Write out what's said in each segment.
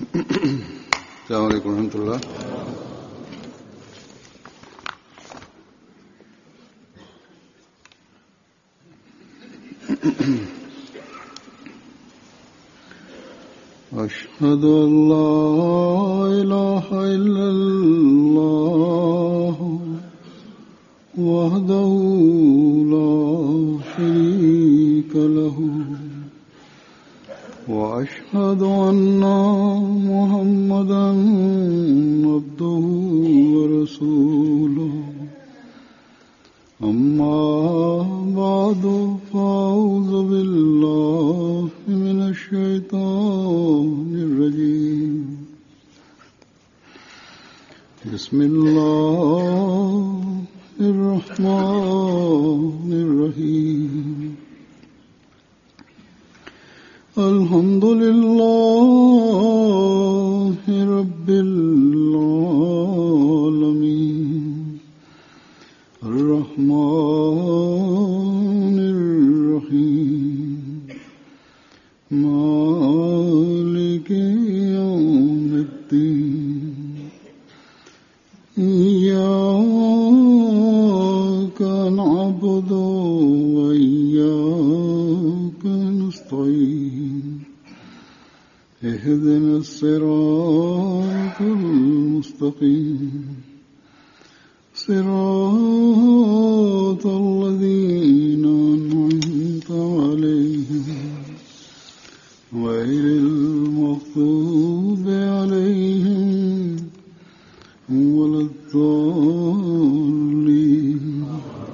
السلام عليكم ورحمة الله أشهد أن لا إله إلا الله وحده لا شريك له وأشهد أن محمدا عبده ورسوله أما بعد فأعوذ بالله من الشيطان الرجيم بسم الله الرحمن الرحيم الحمد لله رب العالمين الرحمن الرحيم مالك يوم الدين إياك نعبد وإياك نستعين اهدنا الصراط المستقيم صراط الذين أنعمت عليهم غير المغضوب عليهم ولا الضالين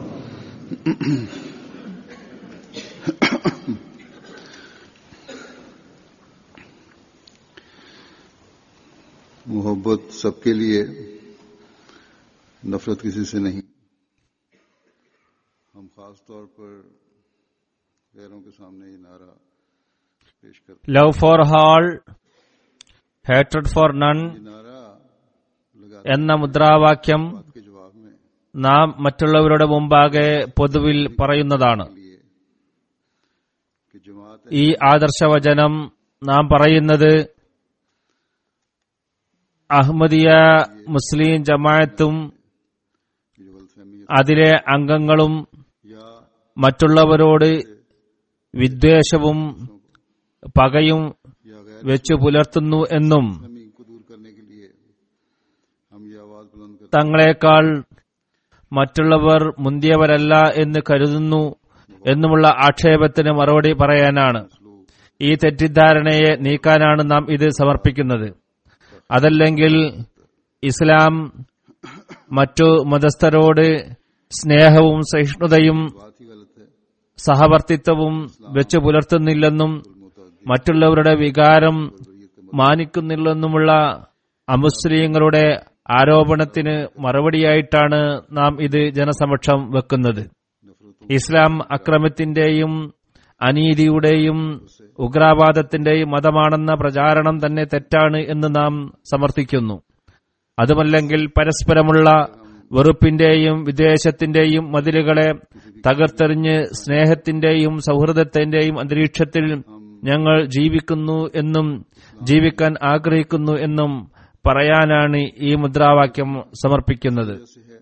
मोहब्बत सबके लिए नफरत किसी से नहीं हम खास तौर पर गैरों के सामने ये नारा पेश करते ലവ് ഫോർ ഹാൾ ഹേറ്റഡ് ഫോർ നൺ ये नारा लगा എന്ന മുദ്രാവാക്യം के जवाब में നാം മറ്റുള്ളവരുടെ മുമ്പാകെ പൊതുവിൽ പറയുന്നതാണ് लिए कि जमात ഈ ആദർശവചനം നാം പറയുന്നത് അഹമ്മദിയ മുസ്ലിം ജമാഅത്തും जो गलतफहमी അതിലെ അംഗങ്ങളും या മറ്റുള്ളവരോട് വിദ്വേഷവും പകയും या गैर വെച്ചു പുലർത്തുന്നു എന്നും फहमी को दूर करने के लिए हम ये आवाज बुलंद करते തങ്ങളെക്കാൾ മറ്റുള്ളവർ മുന്തിയവരല്ല എന്ന് കരുതുന്നു എന്നുമുള്ള ആക്ഷേപത്തിന് മറുപടി പറയാനാണ് ഈ തെറ്റിദ്ധാരണയെ നീക്കാനാണ് നാം ഇത് സമർപ്പിക്കുന്നത് അതല്ലെങ്കിൽ ഇസ്ലാം മറ്റു മതസ്ഥരോട് സ്നേഹവും സഹിഷ്ണുതയും बात ही गलत है സഹവർത്തിത്വവും വെച്ചു പുലർത്തുന്നില്ലെന്നും മറ്റുള്ളവരുടെ വികാരം മാനിക്കുന്നില്ലെന്നുമുള്ള അമുസ്ലിങ്ങളുടെ ആരോപണത്തിന് മറുപടിയായിട്ടാണ് നാം ഇത് ജനസമക്ഷം വെക്കുന്നത് ഇസ്ലാം അക്രമത്തിന്റെയും അനീതിയുടെയും ഉഗ്രാവാദത്തിന്റെയും മതമാണെന്ന പ്രചാരണം തന്നെ തെറ്റാണ് എന്ന് നാം സമർത്ഥിക്കുന്നു അതുമല്ലെങ്കിൽ പരസ്പരമുള്ള വെറുപ്പിന്റെയും വിദ്വേഷത്തിന്റെയും മതിലുകളെ തകർത്തെറിഞ്ഞ് സ്നേഹത്തിന്റെയും സൗഹൃദത്തിന്റെയും അന്തരീക്ഷത്തിൽ ഞങ്ങൾ ജീവിക്കുന്നു എന്നും ജീവിക്കാൻ ആഗ്രഹിക്കുന്നു എന്നും പറയാനാണ് ഈ മുദ്രാവാക്യം സമർപ്പിക്കുന്നത് ऐसे है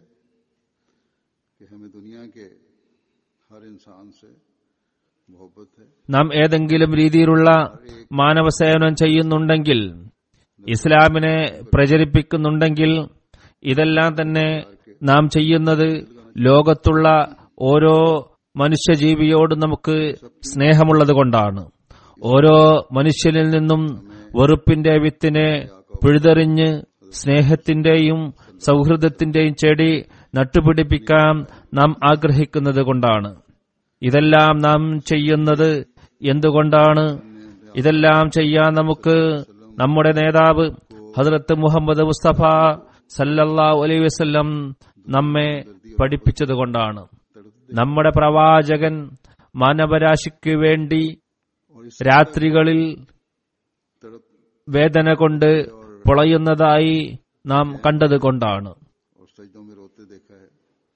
कि हमें दुनिया के हर इंसान से मोहब्बत है നാം ഏതെങ്കിലും രീതിയിലുള്ള മാനവ സേവനം ചെയ്യുന്നുണ്ടെങ്കിൽ ഇസ്ലാമിനെ പ്രചരിപ്പിക്കുന്നുണ്ടെങ്കിൽ ഇതെല്ലാം തന്നെ നാം ചെയ്യുന്നത് ലോകത്തുള്ള ഓരോ മനുഷ്യജീവിയോട് നമുക്ക് സ്നേഹമുള്ളത് കൊണ്ടാണ് ഓരോ മനുഷ്യനിൽ നിന്നും വെറുപ്പിന്റെ വിത്തിനെ പിഴുതെറിഞ്ഞ് സ്നേഹത്തിന്റെയും സൗഹൃദത്തിന്റെയും ചെടി നട്ടുപിടിപ്പിക്കാൻ നാം ആഗ്രഹിക്കുന്നത് കൊണ്ടാണ് ഇതെല്ലാം നാം ചെയ്യുന്നത് എന്തുകൊണ്ടാണ് ഇതെല്ലാം ചെയ്യാൻ നമുക്ക് നമ്മുടെ നേതാവ് ഹസ്രത്ത് മുഹമ്മദ് മുസ്തഫ സല്ലല്ലാ അലൈഹി വസല്ലം നമ്മെ പഠിപ്പിച്ചതുകൊണ്ടാണ് നമ്മുടെ പ്രവാചകൻ മാനവരാശിക്ക് വേണ്ടി രാത്രികളിൽ तड़प വേദന കൊണ്ട് പൊളയുന്നതായി നാം കണ്ടതുകൊണ്ടാണ് और सजदों में रोते देखा है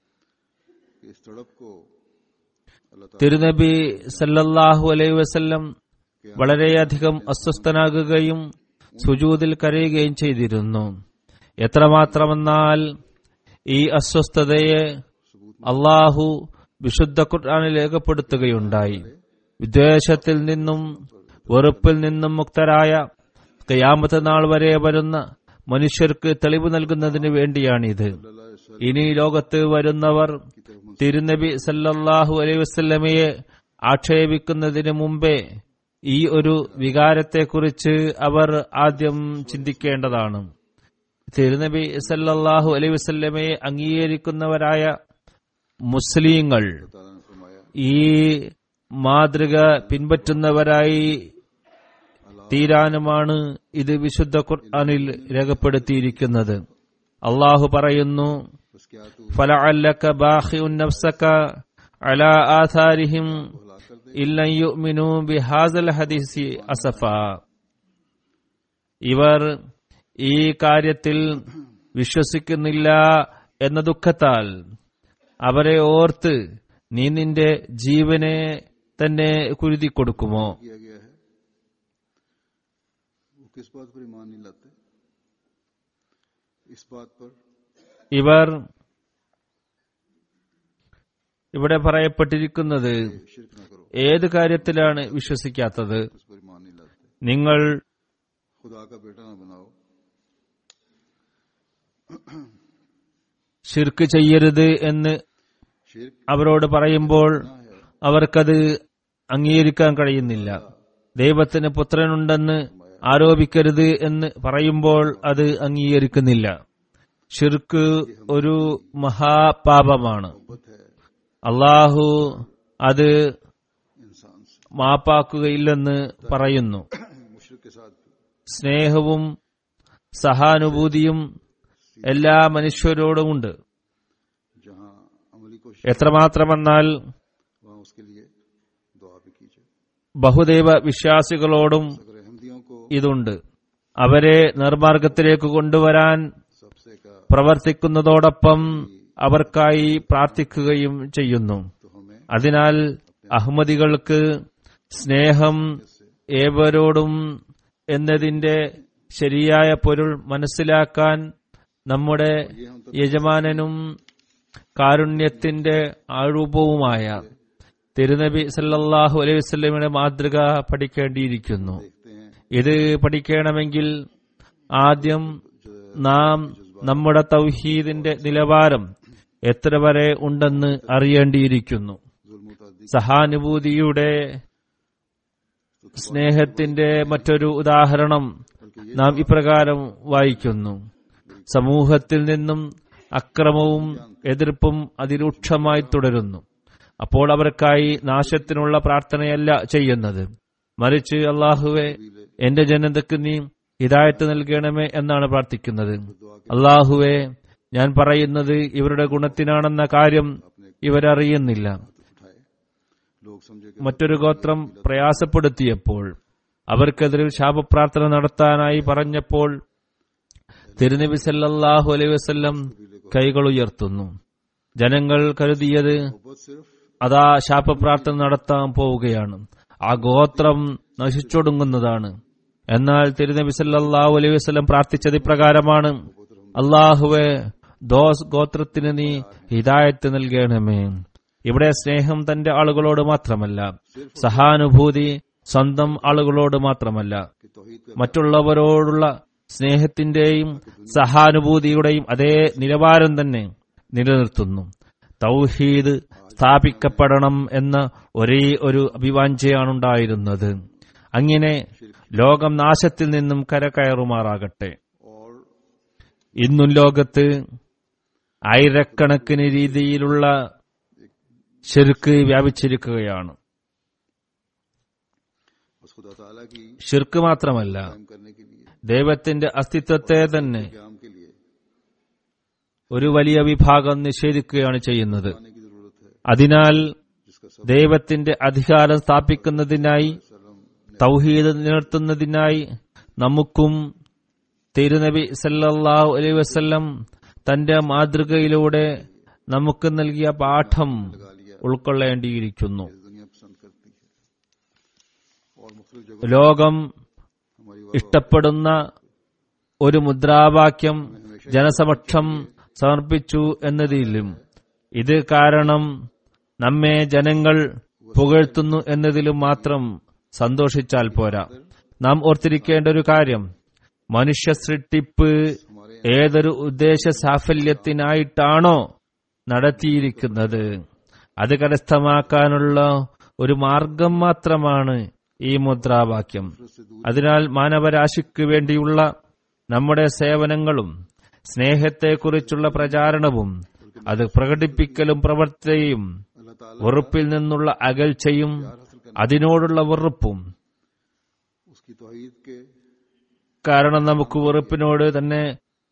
कि इस तड़प को अल्लाह ताला തിരുനബി സല്ലല്ലാഹു അലൈഹി വസല്ലം വളരെയധികം അസ്വസ്ഥനാകുകയും സുജൂതിൽ കരയുകയും ചെയ്തിരുന്നു എത്രമാത്രമെന്നാൽ ഈ അസ്വസ്ഥതയെ അള്ളാഹു വിശുദ്ധ ഖുർആനിൽ രേഖപ്പെടുത്തുകയുണ്ടായി വിദ്വേഷത്തിൽ നിന്നും വെറുപ്പിൽ നിന്നും മുക്തരായ കയാമത്തെ നാൾ വരെ വരുന്ന മനുഷ്യർക്ക് തെളിവ് നൽകുന്നതിന് വേണ്ടിയാണിത് ഇനി ലോകത്ത് വരുന്നവർ തിരുനബി സല്ലല്ലാഹു അലൈഹി വസല്ലമയെ ആക്ഷേപിക്കുന്നതിന് മുമ്പേ ഈ ഒരു വികാരത്തെക്കുറിച്ച് അവർ ആദ്യം ചിന്തിക്കേണ്ടതാണ് തിരുനബി സല്ലല്ലാഹു അലൈഹി വസല്ലമയെ അംഗീകരിക്കുന്നവരായ മുസ്ലിങ്ങൾ ताला ने फरमाया ഈ മാതൃക പിൻപറ്റുന്നവരായി തീരാനുമാണ് ഇത് വിശുദ്ധ ഖുർആനിൽ രേഖപ്പെടുത്തിയിരിക്കുന്നത് അള്ളാഹു പറയുന്നു बस क्या तू فلعلك باخع نفسك على آثارهم भला कर दे إن لن يؤمنوا بهذا الحديث أسفا ഇവർ ഈ കാര്യത്തിൽ വിശ്വസിക്കുന്നില്ല എന്ന ദുഃഖത്താൽ അവരെ ഓർത്ത് നീ നിന്റെ ജീവനെ തന്നെ കുരുതി കൊടുക്കുമോ किया गया है वो किस बात पर ईमान नहीं लाते इस बात पर ഇവർ ഇവിടെ പറയപ്പെട്ടിരിക്കുന്നത് शिरक ना करो ഏത് കാര്യത്തിലാണ് വിശ്വസിക്കാത്തത് उस पर ईमान नहीं लाते നിങ്ങൾ खुदा का बेटा ना बनाओ ഷിർക്ക് ചെയ്യരുത് എന്ന് शिरक അവരോട് പറയുമ്പോൾ ना है അവർക്കത് അംഗീകരിക്കാൻ കഴിയുന്നില്ല ദൈവത്തിന് പുത്രനുണ്ടെന്ന് ആരോപിക്കരുത് എന്ന് പറയുമ്പോൾ അത് അംഗീകരിക്കുന്നില്ല ഷിർക്ക് ഒരു മഹാപാപമാണ് मोहब्बत है അള്ളാഹു അത് इंसान से മാപ്പാക്കുകയില്ലെന്ന് പറയുന്നു मुशरक के साथ भी സ്നേഹവും സഹാനുഭൂതിയും എല്ലാ മനുഷ്യരോടുമുണ്ട് जहाँ अमली कोशिश എത്രമാത്രമെന്നാൽ वहाँ उसके लिए दुआ भी कीजिए ബഹുദൈവ വിശ്വാസികളോടും अगर अहमदियों को ഇതുണ്ട് അവരെ നിർമാർഗത്തിലേക്ക് കൊണ്ടുവരാൻ सबसे का പ്രവർത്തിക്കുന്നതോടൊപ്പം അവർക്കായി പ്രാർത്ഥിക്കുകയും ചെയ്യുന്നു तो हमें അതിനാൽ അഹമ്മദികൾക്ക് സ്നേഹം ഏവരോടും എന്നതിന്റെ ശരിയായ പൊരുൾ മനസ്സിലാക്കാൻ നമ്മുടെ യജമാനനും കാരുണ്യത്തിന്റെ ആരൂപവുമായ തിരുനബി സല്ലല്ലാഹു അലൈഹി വസല്ലമയുടെ മാതൃക പഠിക്കേണ്ടിയിരിക്കുന്നു देखते हैं ഇത് പഠിക്കണമെങ്കിൽ ആദ്യം നാം നമ്മുടെ തൗഹീദിന്റെ നിലവാരം എത്ര വരെ ഉണ്ടെന്ന് അറിയേണ്ടിയിരിക്കുന്നു जुल्म സഹാനുഭൂതിയുടെ സ്നേഹത്തിന്റെ മറ്റൊരു ഉദാഹരണം നാം ഇപ്രകാരം വായിക്കുന്നു സമൂഹത്തിൽ നിന്നും അക്രമവും എതിർപ്പും അതിരൂക്ഷമായി തുടരുന്നു അപ്പോൾ അവർക്കായി നാശത്തിനുള്ള പ്രാർത്ഥനയല്ല ചെയ്യുന്നത് മറിച്ച് അള്ളാഹുവെ എന്റെ ജനതയ്ക്ക് നീ ഹിദായത്ത് നൽകണമേ എന്നാണ് പ്രാർത്ഥിക്കുന്നത് അള്ളാഹുവെ ഞാൻ പറയുന്നത് ഇവരുടെ ഗുണത്തിനാണെന്ന കാര്യം ഇവരറിയുന്നില്ല उठाए लोग समझे कि മറ്റൊരു ഗോത്രം പ്രയാസപ്പെടുത്തിയപ്പോൾ അവർക്കെതിരിൽ ശാപപ്രാർത്ഥന നടത്താനായി പറഞ്ഞപ്പോൾ തിരുനബി സല്ലല്ലാഹു അലൈഹി വസല്ലം കൈകൾ ഉയർത്തുന്നു ജനങ്ങൾ കരുതിയത് मोहब्बत सिर्फ അതാ ശാപപ്രാർത്ഥന നടത്താൻ പോവുകയാണ് ആ ഗോത്രം നശിച്ചൊടുങ്ങുന്നതാണ് എന്നാൽ തിരുനബി സല്ലല്ലാഹു അലൈഹി വസല്ലം പ്രാർത്ഥിച്ചത് ഇപ്രകാരമാണ് അള്ളാഹുവെ ദോസ് ഗോത്രത്തിന് നീ ഹിദായത്ത് നൽകണമേ ഇവിടെ സ്നേഹം തന്റെ ആളുകളോട് മാത്രമല്ല സഹാനുഭൂതി സ്വന്തം ആളുകളോട് മാത്രമല്ല कि तोहीद का മറ്റുള്ളവരോടുള്ള സ്നേഹത്തിന്റെയും സഹാനുഭൂതിയുടെയും അതേ നിലവാരം തന്നെ നിലനിർത്തുന്നു തൗഹീദ് സ്ഥാപിക്കപ്പെടണം എന്ന ഒരേ ഒരു അഭിവാഞ്ചയാണുണ്ടായിരുന്നത് അങ്ങനെ ലോകം നാശത്തിൽ നിന്നും കരകയറുമാറാകട്ടെ और ഇന്നും ലോകത്ത് ആയിരക്കണക്കിന് രീതിയിലുള്ള ഷിർക്ക് വ്യാപിച്ചിരിക്കുകയാണ് उस खुदा ताला की ഷിർക്ക് മാത്രമല്ല कायम करने के लिए ദൈവത്തിന്റെ അസ്തിത്വത്തെ തന്നെ क्याम के लिए ഒരു വലിയ വിഭാഗം നിഷേധിക്കുകയാണ് ചെയ്യുന്നത് आने की जरूरत है അതിനാൽ जिसका सब ദൈവത്തിന്റെ അധികാരം സ്ഥാപിക്കുന്നതിനായി सलम തൗഹീദ് നിലനിർത്തുന്നതിനായി നമുക്കും തിരുനബി സല്ലല്ലാഹു അലൈഹി വസല്ലം തന്റെ മാതൃകയിലൂടെ നമുക്ക് നൽകിയ പാഠം ഉൾക്കൊള്ളേണ്ടിയിരിക്കുന്നു दुनिया पसंद करती है और मुख्तलिफ जगहों ലോകം हमारी ഇഷ്ടപ്പെടുന്ന ഒരു മുദ്രാവാക്യം ജനസമക്ഷം സമർപ്പിച്ചു എന്നതിലും ഇത് കാരണം നമ്മെ ജനങ്ങൾ പുകഴ്ത്തുന്നു എന്നതിലും മാത്രം സന്തോഷിച്ചാൽ പോരാ നാം ഓർത്തിരിക്കേണ്ട ഒരു കാര്യം മനുഷ്യ സൃഷ്ടിപ്പ് ഏതൊരു ഉദ്ദേശ സാഫല്യത്തിനായിട്ടാണോ നടത്തിയിരിക്കുന്നത് അത് കരസ്ഥമാക്കാനുള്ള ഒരു മാർഗം മാത്രമാണ് ഈ മുദ്രാവാക്യം അതിനാൽ മാനവരാശിക്ക് വേണ്ടിയുള്ള നമ്മുടെ സേവനങ്ങളും സ്നേഹത്തെക്കുറിച്ചുള്ള പ്രചാരണവും അത് പ്രകടിപ്പിക്കലും പ്രവർത്തനയും अल्लाह ताला വെറുപ്പിൽ നിന്നുള്ള അകൽച്ചയും അതിനോടുള്ള വെറുപ്പും उसकी तोहीद के കാരണം നമുക്ക് വെറുപ്പിനോട് തന്നെ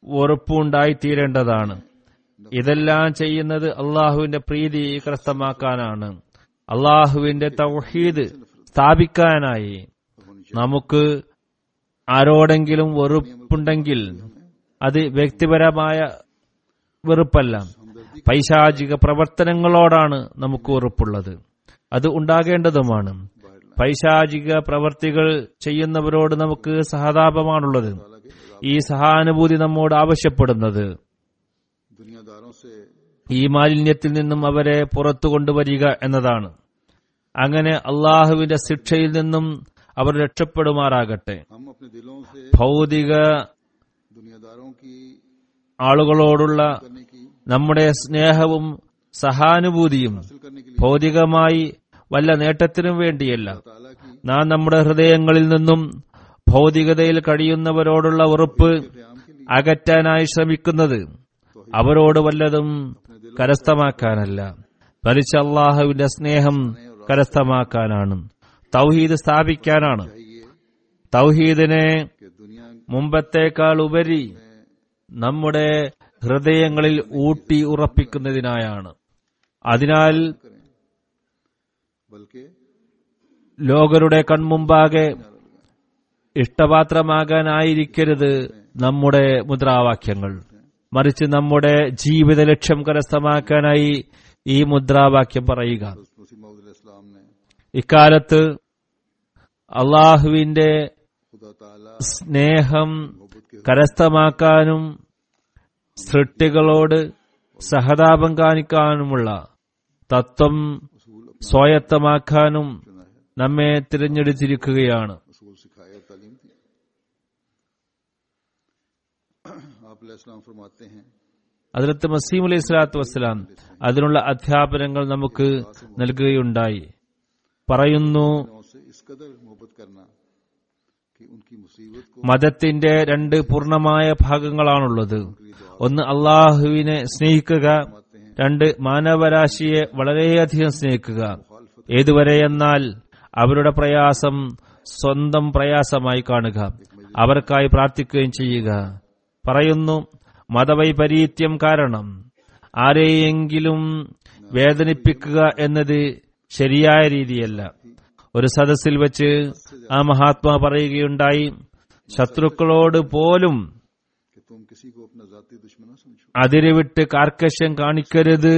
വെറുപ്പുണ്ടായിത്തീരേണ്ടതാണ് ഇതെല്ലാം ചെയ്യുന്നത് അള്ളാഹുവിന്റെ പ്രീതി കരസ്ഥമാക്കാനാണ് അള്ളാഹുവിന്റെ തൗഹീദ് സ്ഥാപിക്കാനായി നമുക്ക് ആരോടെങ്കിലും വെറുപ്പുണ്ടെങ്കിൽ അത് വ്യക്തിപരമായ വെറുപ്പല്ല പൈശാചിക പ്രവർത്തനങ്ങളോടാണ് നമുക്ക് വെറുപ്പുള്ളത് അത് ഉണ്ടാകേണ്ടതുമാണ് പൈശാചിക പ്രവർത്തികൾ ചെയ്യുന്നവരോട് നമുക്ക് സഹതാപമാണുള്ളത് ഈ സഹാനുഭൂതി നമ്മോട് ആവശ്യപ്പെടുന്നത് दुनियादारों से ഈ മാലിന്യത്തിൽ നിന്നും അവരെ പുറത്തു കൊണ്ടുവരിക എന്നതാണ് അങ്ങനെ അള്ളാഹുവിന്റെ ശിക്ഷയിൽ നിന്നും അവർ രക്ഷപ്പെടുമാറാകട്ടെ हम अपने दिलों से ഭൗതിക दुनियादारों की ആളുകളോടുള്ള करने की നമ്മുടെ സ്നേഹവും സഹാനുഭൂതിയും हासिल करने के लिए ഭൗതികമായി വല്ല നേട്ടത്തിനും വേണ്ടിയല്ല ताला की നാം നമ്മുടെ ഹൃദയങ്ങളിൽ നിന്നും ഭൗതികതയിൽ കഴിയുന്നവരോടുള്ള ഉറപ്പ് क़याम के लिए അകറ്റാനായി ശ്രമിക്കുന്നത് അവരോട് വല്ലതും കരസ്ഥമാക്കാനല്ല മറിച്ച് അള്ളാഹുവിന്റെ സ്നേഹം കരസ്ഥമാക്കാനാണ് തൗഹീദ് സ്ഥാപിക്കാനാണ് चाहिए തൗഹീദിനെ कि दुनिया മുമ്പത്തേക്കാൾ ഉപരി നമ്മുടെ ഹൃദയങ്ങളിൽ ഊട്ടി ഉറപ്പിക്കുന്നതിനായാണ് അതിനാൽ करें बल्कि ലോകരുടെ കൺമുമ്പാകെ ഇഷ്ടപാത്രമാകാനായിരിക്കരുത് നമ്മുടെ മുദ്രാവാക്യങ്ങൾ മറിച്ച് നമ്മുടെ ജീവിത ലക്ഷ്യം കരസ്ഥമാക്കാനായി ഈ മുദ്രാവാക്യം പറയുക मुसीम इस्लाम ने ഇക്കാലത്ത് അള്ളാഹുവിന്റെ खुदा ताला സ്നേഹം मोहब्बत के കരസ്ഥമാക്കാനും സൃഷ്ടികളോട് സഹതാപം കാണിക്കാനുമുള്ള തത്വം സ്വായത്തമാക്കാനും चुना है നമ്മെ തിരഞ്ഞെടുത്തിരിക്കുകയാണ് रसूल सिखाए और तालीम दी आप इस्लाम फरमाते हैं അതിലത്ത് മസീം അലൈഹി സ്വലാത്തു വസ്സലാം അതിനുള്ള അധ്യാപനങ്ങൾ നമുക്ക് നൽകുകയുണ്ടായി പറയുന്നു लोगों से इस कदर मोहब्बत करना कि उनकी मुसीबत को മതത്തിന്റെ രണ്ട് പൂർണ്ണമായ ഭാഗങ്ങളാണുള്ളത് ഒന്ന് അള്ളാഹുവിനെ സ്നേഹിക്കുക രണ്ട് മാനവരാശിയെ വളരെയധികം സ്നേഹിക്കുക ഏതുവരെ എന്നാൽ അവരുടെ പ്രയാസം സ്വന്തം പ്രയാസമായി കാണുക അവർക്കായി പ്രാർത്ഥിക്കുകയും ചെയ്യുക പറയുന്നു മതവൈപരീത്യം കാരണം ആരെയെങ്കിലും വേദനിപ്പിക്കുക എന്നത് ശരിയായ രീതിയല്ല ഒരു സദസ്സിൽ വെച്ച് ആ മഹാത്മാ പറയുകയുണ്ടായി ശത്രുക്കളോട് പോലും कि तुम किसी को अपना जाति दुश्मन न समझो അതിരുവിട്ട് കാർക്കശ്യം കാണിക്കരുത്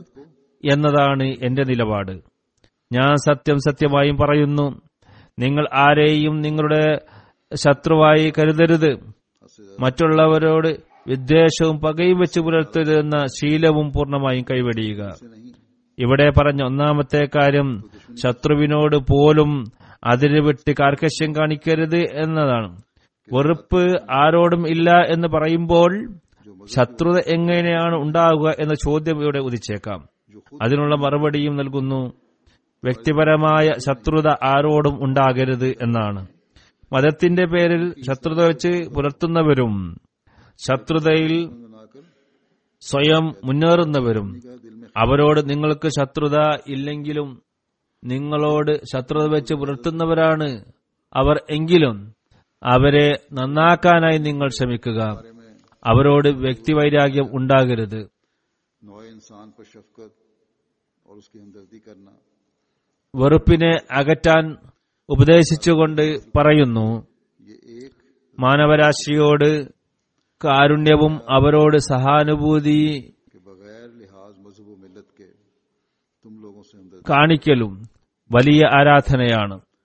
എന്നതാണ് എന്റെ നിലപാട് ഞാൻ സത്യം സത്യമായും പറയുന്നു നിങ്ങൾ ആരെയും നിങ്ങളുടെ ശത്രുവായി കരുതരുത് മറ്റുള്ളവരോട് വിദ്വേഷവും പകയും വെച്ച് പുലർത്തരുതെന്ന ശീലവും പൂർണ്ണമായും കൈവെടിയുക से नहीं ഇവിടെ പറഞ്ഞ ഒന്നാമത്തെ കാര്യം ശത്രുവിനോട് പോലും അതിരുവിട്ട് കാർക്കശ്യം കാണിക്കരുത് എന്നതാണ് വെറുപ്പ് ആരോടും ഇല്ല എന്ന് പറയുമ്പോൾ ശത്രുത എങ്ങനെയാണ് ഉണ്ടാവുക എന്ന ചോദ്യം ഇവിടെ ഉദിച്ചേക്കാം അതിനുള്ള മറുപടിയും നൽകുന്നു വ്യക്തിപരമായ ശത്രുത ആരോടും ഉണ്ടാകരുത് എന്നാണ് മതത്തിന്റെ പേരിൽ ശത്രുത വെച്ച് പുലർത്തുന്നവരും ശത്രുതയിൽ बनाकर സ്വയം മുന്നേറുന്നവരും का दिल में അവരോട് നിങ്ങൾക്ക് ശത്രുത ഇല്ലെങ്കിലും നിങ്ങളോട് ശത്രുത വെച്ച് പുലർത്തുന്നവരാണ് അവർ എങ്കിലും അവരെ നന്നാക്കാനായി നിങ്ങൾ ശ്രമിക്കുക बारे में അവരോട് വ്യക്തിവൈരാഗ്യം ഉണ്ടാകരുത് नौ इंसान पर शफकत और उसकी हमदर्दी करना വെറുപ്പിനെ അകറ്റാൻ ഉപദേശിച്ചുകൊണ്ട് പറയുന്നു ये एक മാനവരാശിയോട് കാരുണ്യവും അവരോട് സഹാനുഭൂതി के बगैर लिहाज मजहब व मिलत के तुम लोगों से हमदर्दी കാണിക്കലും വലിയ ആരാധനയാണ്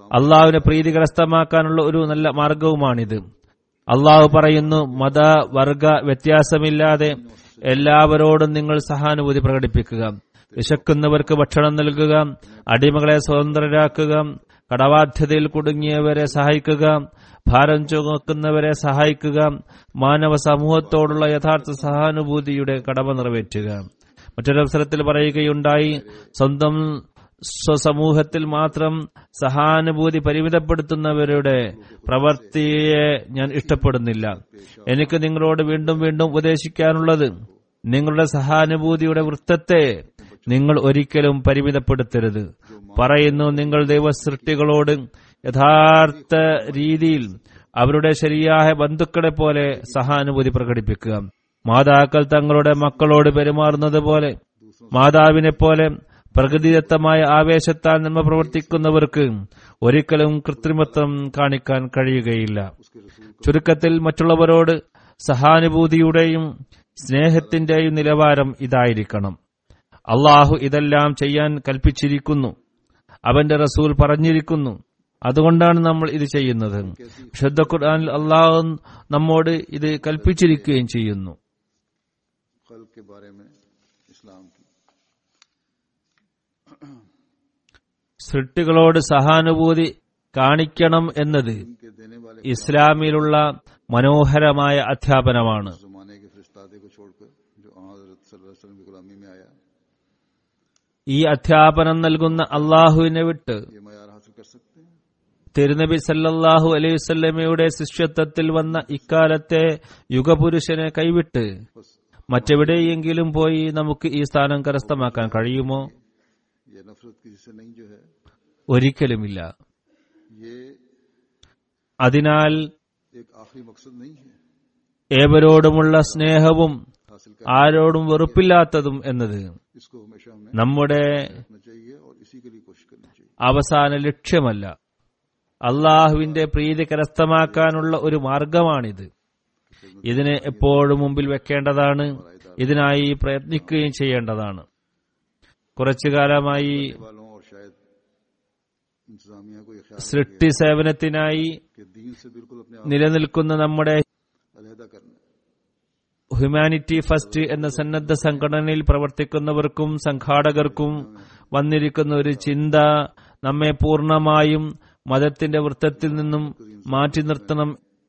അള്ളാഹുവിനെ പ്രീതി കരസ്ഥമാക്കാനുള്ള ഒരു നല്ല മാർഗവുമാണിത് അള്ളാഹു പറയുന്നു മത വർഗ വ്യത്യാസമില്ലാതെ എല്ലാവരോടും നിങ്ങൾ സഹാനുഭൂതി പ്രകടിപ്പിക്കുക വിശക്കുന്നവർക്ക് ഭക്ഷണം നൽകുക അടിമകളെ സ്വതന്ത്രരാക്കുക കടബാധ്യതയിൽ കുടുങ്ങിയവരെ സഹായിക്കുക ഭാരം ചുമക്കുന്നവരെ സഹായിക്കുക മാനവ സമൂഹത്തോടുള്ള യഥാർത്ഥ സഹാനുഭൂതിയുടെ കടമ നിറവേറ്റുക മറ്റൊരവസരത്തിൽ പറയുകയുണ്ടായി സ്വന്തം സ്വസമൂഹത്തിൽ മാത്രം സഹാനുഭൂതി പരിമിതപ്പെടുത്തുന്നവരുടെ പ്രവൃത്തിയെ ഞാൻ ഇഷ്ടപ്പെടുന്നില്ല എനിക്ക് നിങ്ങളോട് വീണ്ടും വീണ്ടും ഉപദേശിക്കാനുള്ളത് നിങ്ങളുടെ സഹാനുഭൂതിയുടെ വൃത്തത്തെ നിങ്ങൾ ഒരിക്കലും പരിമിതപ്പെടുത്തരുത് പറയുന്നു നിങ്ങൾ ദൈവസൃഷ്ടികളോട് യഥാർത്ഥ രീതിയിൽ അവരുടെ ശരിയായ ബന്ധുക്കളെ പോലെ സഹാനുഭൂതി പ്രകടിപ്പിക്കുക മാതാക്കൾ തങ്ങളുടെ മക്കളോട് പെരുമാറുന്നത് പോലെ മാതാവിനെ പോലെ പ്രകൃതിദത്തമായ ആവേശത്താൽ നന്മ പ്രവർത്തിക്കുന്നവർക്ക് ഒരിക്കലും കൃത്രിമത്വം കാണിക്കാൻ കഴിയുകയില്ല ചുരുക്കത്തിൽ മറ്റുള്ളവരോട് സഹാനുഭൂതിയുടെയും സ്നേഹത്തിന്റെയും നിലവാരം ഇതായിരിക്കണം അള്ളാഹു ഇതെല്ലാം ചെയ്യാൻ കൽപ്പിച്ചിരിക്കുന്നു അവന്റെ റസൂൽ പറഞ്ഞിരിക്കുന്നു അതുകൊണ്ടാണ് നമ്മൾ ഇത് ചെയ്യുന്നത് വിശുദ്ധ ഖുർആനിൽ അള്ളാഹു നമ്മോട് ഇത് കൽപ്പിച്ചിരിക്കുകയും ചെയ്യുന്നു खल के बारे में इस्लाम की സൃഷ്ടികളോട് സഹാനുഭൂതി കാണിക്കണം എന്നത് के देने वाले ഇസ്ലാമിലുള്ള മനോഹരമായ അധ്യാപനമാണ് जमाने के फरिश्तादे को छोड़कर जो आ हजरत सल्लल्लाहु अलैहि वसल्लम की गुलामी में आया ഈ അധ്യാപനം നൽകുന്ന അള്ളാഹുവിനെ വിട്ട് ये मैार हासिल कर सकते हैं തിരുനബി സല്ലല്ലാഹു അലൈഹി വസല്ലമയുടെ ശിഷ്യത്വത്തിൽ വന്ന ഇക്കാലത്തെ യുഗപുരുഷനെ കൈവിട്ട് बस മറ്റെവിടെയെങ്കിലും പോയി നമുക്ക് ഈ സ്ഥാനം കരസ്ഥമാക്കാൻ കഴിയുമോ ये नफरत किसी से नहीं जो है ഒരിക്കലുമില്ല ये അതിനാൽ एक आखिरी मकसद नहीं है ഏവരോടുമുള്ള സ്നേഹവും हासिल कर ആരോടും വെറുപ്പില്ലാത്തതും എന്നത് इसको हमेशा हमें നമ്മുടെ रखना चाहिए और इसी के लिए कोशिश करनी चाहिए അവസാന ലക്ഷ്യമല്ല അള്ളാഹുവിന്റെ പ്രീതി കരസ്ഥമാക്കാനുള്ള ഒരു മാർഗമാണിത് ഇതിനെ എപ്പോഴും മുമ്പിൽ വെക്കേണ്ടതാണ് ഇതിനായി പ്രയത്നിക്കുകയും ചെയ്യേണ്ടതാണ് കുറച്ചു കാലമായി वालों और शायद इंतजामिया को ये ख्याल है സൃഷ്ടി സേവനത്തിനായി कि दीन से बिल्कुल अपने आप നിലനിൽക്കുന്ന നമ്മുടെ अलहदा करना ഹ്യൂമാനിറ്റി ഫസ്റ്റ് എന്ന സന്നദ്ധ സംഘടനയിൽ പ്രവർത്തിക്കുന്നവർക്കും സംഘാടകർക്കും വന്നിരിക്കുന്ന ഒരു ചിന്ത നമ്മെ പൂർണ്ണമായും മതത്തിന്റെ വൃത്തത്തിൽ നിന്നും മാറ്റി നിർത്തണം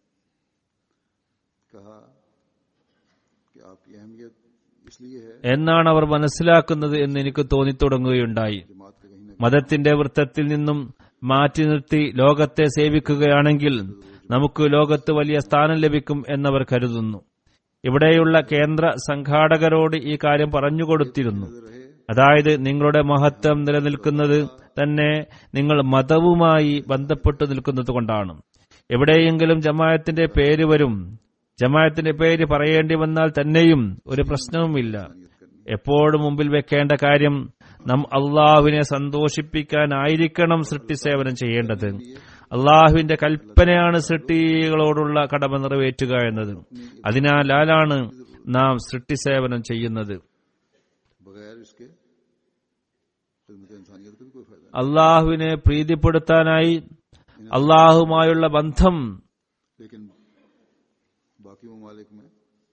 कहा कि आपकी अहमियत इसलिए है എന്നാണ് അവർ മനസ്സിലാക്കുന്നത് എന്ന് എനിക്ക് തോന്നിത്തുടങ്ങുകയുണ്ടായി जमात के कहीं न മതത്തിന്റെ വൃത്തത്തിൽ നിന്നും മാറ്റി നിർത്തി ലോകത്തെ സേവിക്കുകയാണെങ്കിൽ നമുക്ക് ലോകത്ത് വലിയ സ്ഥാനം ലഭിക്കും എന്നവർ കരുതുന്നു ഇവിടെയുള്ള കേന്ദ്ര സംഘാടകരോട് ഈ കാര്യം പറഞ്ഞുകൊടുത്തിരുന്നു रहे അതായത് നിങ്ങളുടെ മഹത്വം നിലനിൽക്കുന്നത് തന്നെ നിങ്ങൾ മതവുമായി ബന്ധപ്പെട്ടു നിൽക്കുന്നത് കൊണ്ടാണ് എവിടെയെങ്കിലും ജമായത്തിന്റെ പേര് വരും ജമായത്തിന്റെ പേര് പറയേണ്ടി വന്നാൽ തന്നെയും ഒരു പ്രശ്നവുമില്ല എപ്പോഴും മുമ്പിൽ വെക്കേണ്ട കാര്യം നാം അള്ളാഹുവിനെ സന്തോഷിപ്പിക്കാനായിരിക്കണം സൃഷ്ടി സേവനം ചെയ്യേണ്ടത് അള്ളാഹുവിന്റെ കൽപ്പനയാണ് സൃഷ്ടികളോടുള്ള കടമ നിറവേറ്റുക എന്നത് അതിനാലാണ് നാം സൃഷ്ടി സേവനം ചെയ്യുന്നത് बगैर इसके खिदमत इंसानियत का भी कोई फायदा അള്ളാഹുവിനെ പ്രീതിപ്പെടുത്താനായി അള്ളാഹുമായുള്ള ബന്ധം नहीं लेकिन बाकी ममालिक में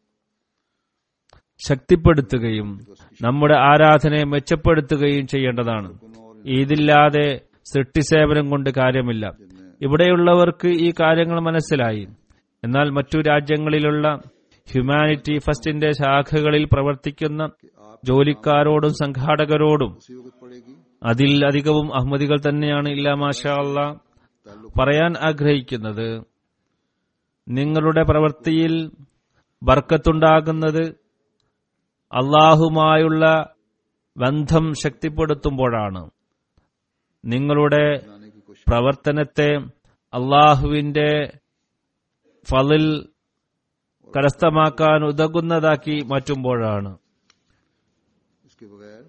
ശക്തിപ്പെടുത്തുകയും നമ്മുടെ ആരാധനയെ മെച്ചപ്പെടുത്തുകയും ചെയ്യേണ്ടതാണ് ഇതില്ലാതെ സൃഷ്ടിസേവനം കൊണ്ട് കാര്യമില്ല ഇവിടെയുള്ളവർക്ക് ഈ കാര്യങ്ങൾ മനസ്സിലായി എന്നാൽ മറ്റു രാജ്യങ്ങളിലുള്ള ഹ്യൂമാനിറ്റി ഫസ്റ്റിന്റെ ശാഖകളിൽ പ്രവർത്തിക്കുന്ന ജോലിക്കാരോടും സംഘാടകരോടും मुसीबत पड़ेगी അതിൽ അധികവും അഹമ്മദികൾ തന്നെയാണ് ഇല്ല മാഷാ അല്ലാ പറയാൻ ആഗ്രഹിക്കുന്നത് നിങ്ങളുടെ പ്രവൃത്തിയിൽ ബർക്കത്തുണ്ടാകുന്നത് അള്ളാഹുമായുള്ള ബന്ധം ശക്തിപ്പെടുത്തുമ്പോഴാണ് നിങ്ങളുടെ लाने की कोशिश പ്രവർത്തനത്തെ അള്ളാഹുവിന്റെ ഫലിൽ കരസ്ഥമാക്കാൻ ഉതകുന്നതാക്കി മാറ്റുമ്പോഴാണ് इसके बगैर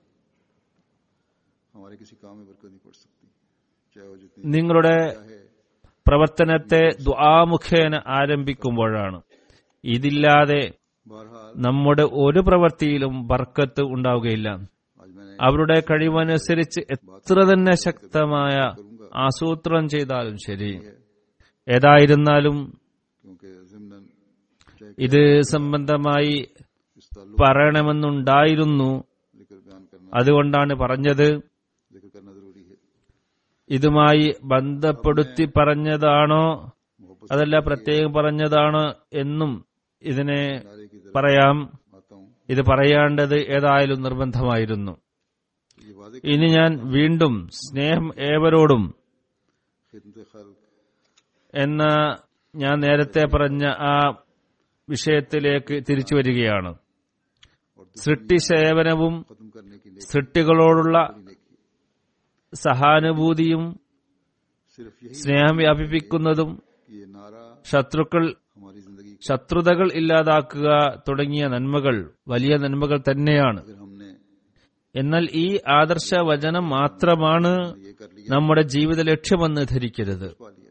हमारे किसी काम में बरकत नहीं पड़ सकती चाहे वो जितनी നിങ്ങളുടെ चाहे പ്രവർത്തനത്തെ ദ്വാമുഖേന ആരംഭിക്കുമ്പോഴാണ് ഇതില്ലാതെ बहरहाल നമ്മുടെ ഒരു പ്രവൃത്തിയിലും ബർക്കത്ത് ഉണ്ടാവുകയില്ല आज मैंने അവരുടെ കഴിവനുസരിച്ച് എത്ര തന്നെ ശക്തമായ ആസൂത്രണം ചെയ്താലും ശരി ഏതായിരുന്നാലും क्योंकि जिमनन चाहे ഇത് സംബന്ധമായി इस ताल्लुक പറയണമെന്നുണ്ടായിരുന്നു जिक्र बयान करना അതുകൊണ്ടാണ് പറഞ്ഞത് जिक्र करना जरूरी है ഇതുമായി ബന്ധപ്പെടുത്തി പറഞ്ഞതാണോ मोहब्बत അതല്ല പ്രത്യേകം പറഞ്ഞതാണോ എന്നും ഇതിനെ नारे की तरफ പറയാം आता हूँ ഇത് പറയേണ്ടത് ഏതായാലും നിർബന്ധമായിരുന്നു ये वादे ഇനി ഞാൻ വീണ്ടും സ്നേഹം ഏവരോടും खिदमत खल्क എന്ന ഞാൻ നേരത്തെ പറഞ്ഞ ആ വിഷയത്തിലേക്ക് തിരിച്ചു വരികയാണ് സൃഷ്ടി സേവനവും खत्म करने की नेकी സൃഷ്ടികളോടുള്ള नेकी സഹാനുഭൂതിയും सिर्फ यही സ്നേഹം വ്യാപിപ്പിക്കുന്നതും कि ये नारा ശത്രുക്കൾ हमारी जिंदगी का ശത്രുതകൾ ഇല്ലാതാക്കുക തുടങ്ങിയ നന്മകൾ വലിയ നന്മകൾ തന്നെയാണ് अगर हमने എന്നാൽ ഈ ആദർശ വചനം മാത്രമാണ് ये कर लिया നമ്മുടെ ജീവിത ലക്ഷ്യമെന്ന് ധരിക്കരുത് पा लिया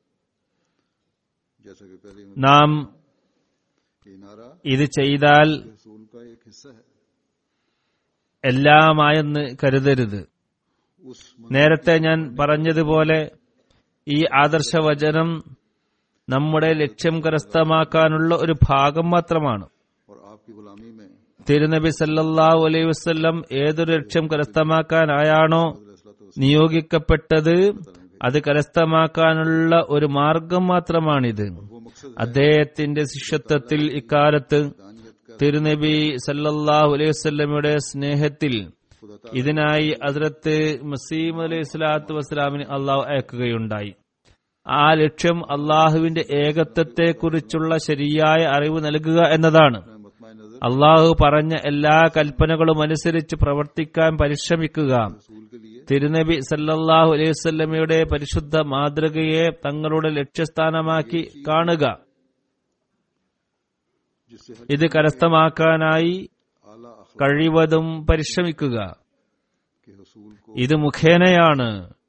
जैसा कि पहले में നാം ये नारा ഇത് ചെയ്താൽ रसूल का एक हिस्सा है എല്ലാമായെന്ന് കരുതരുത് उस നേരത്തെ ഞാൻ പറഞ്ഞതുപോലെ ഈ ആദർശവചനം നമ്മുടെ ലക്ഷ്യം കരസ്ഥമാക്കാനുള്ള ഒരു ഭാഗം മാത്രമാണ് और आपकी गुलामी में തിരുനബി സല്ലല്ലാഹു അലൈഹി വസല്ലം ഏതൊരു ലക്ഷ്യം കരസ്ഥമാക്കാനായാണോ നിയോഗിക്കപ്പെട്ടത് അത് കരസ്ഥമാക്കാനുള്ള ഒരു മാർഗം മാത്രമാണിത് वो मकसद അദ്ദേഹത്തിന്റെ ശിഷ്യത്വത്തിൽ ഇക്കാലത്ത് दानियत का തിരുനബി സല്ലല്ലാഹു അലൈഹി വസല്ലമയുടെ സ്നേഹത്തിൽ खुदा ഇതിനായി അതിർത്ത് മസീം അലൈഹി സ്വലാത്തു വസ്സലാമിന് അള്ളാഹു അയക്കുകയുണ്ടായി ആ ലക്ഷ്യം അള്ളാഹുവിന്റെ ഏകത്വത്തെക്കുറിച്ചുള്ള ശരിയായ അറിവ് നൽകുക എന്നതാണ് मतमाय नजर അള്ളാഹു പറഞ്ഞ എല്ലാ കൽപ്പനകളും അനുസരിച്ച് പ്രവർത്തിക്കാൻ പരിശ്രമിക്കുക रसूल के लिए തിരുനബി സല്ലല്ലാഹു അലൈഹി വസല്ലമയുടെ പരിശുദ്ധ മാതൃകയെ തങ്ങളുടെ ലക്ഷ്യസ്ഥാനമാക്കി കാണുക जिससे हर ഇത് കരസ്ഥമാക്കാനായി आला अखलाक കഴിവതും പരിശ്രമിക്കുക के रसूल को ഇത് മുഖേനയാണ്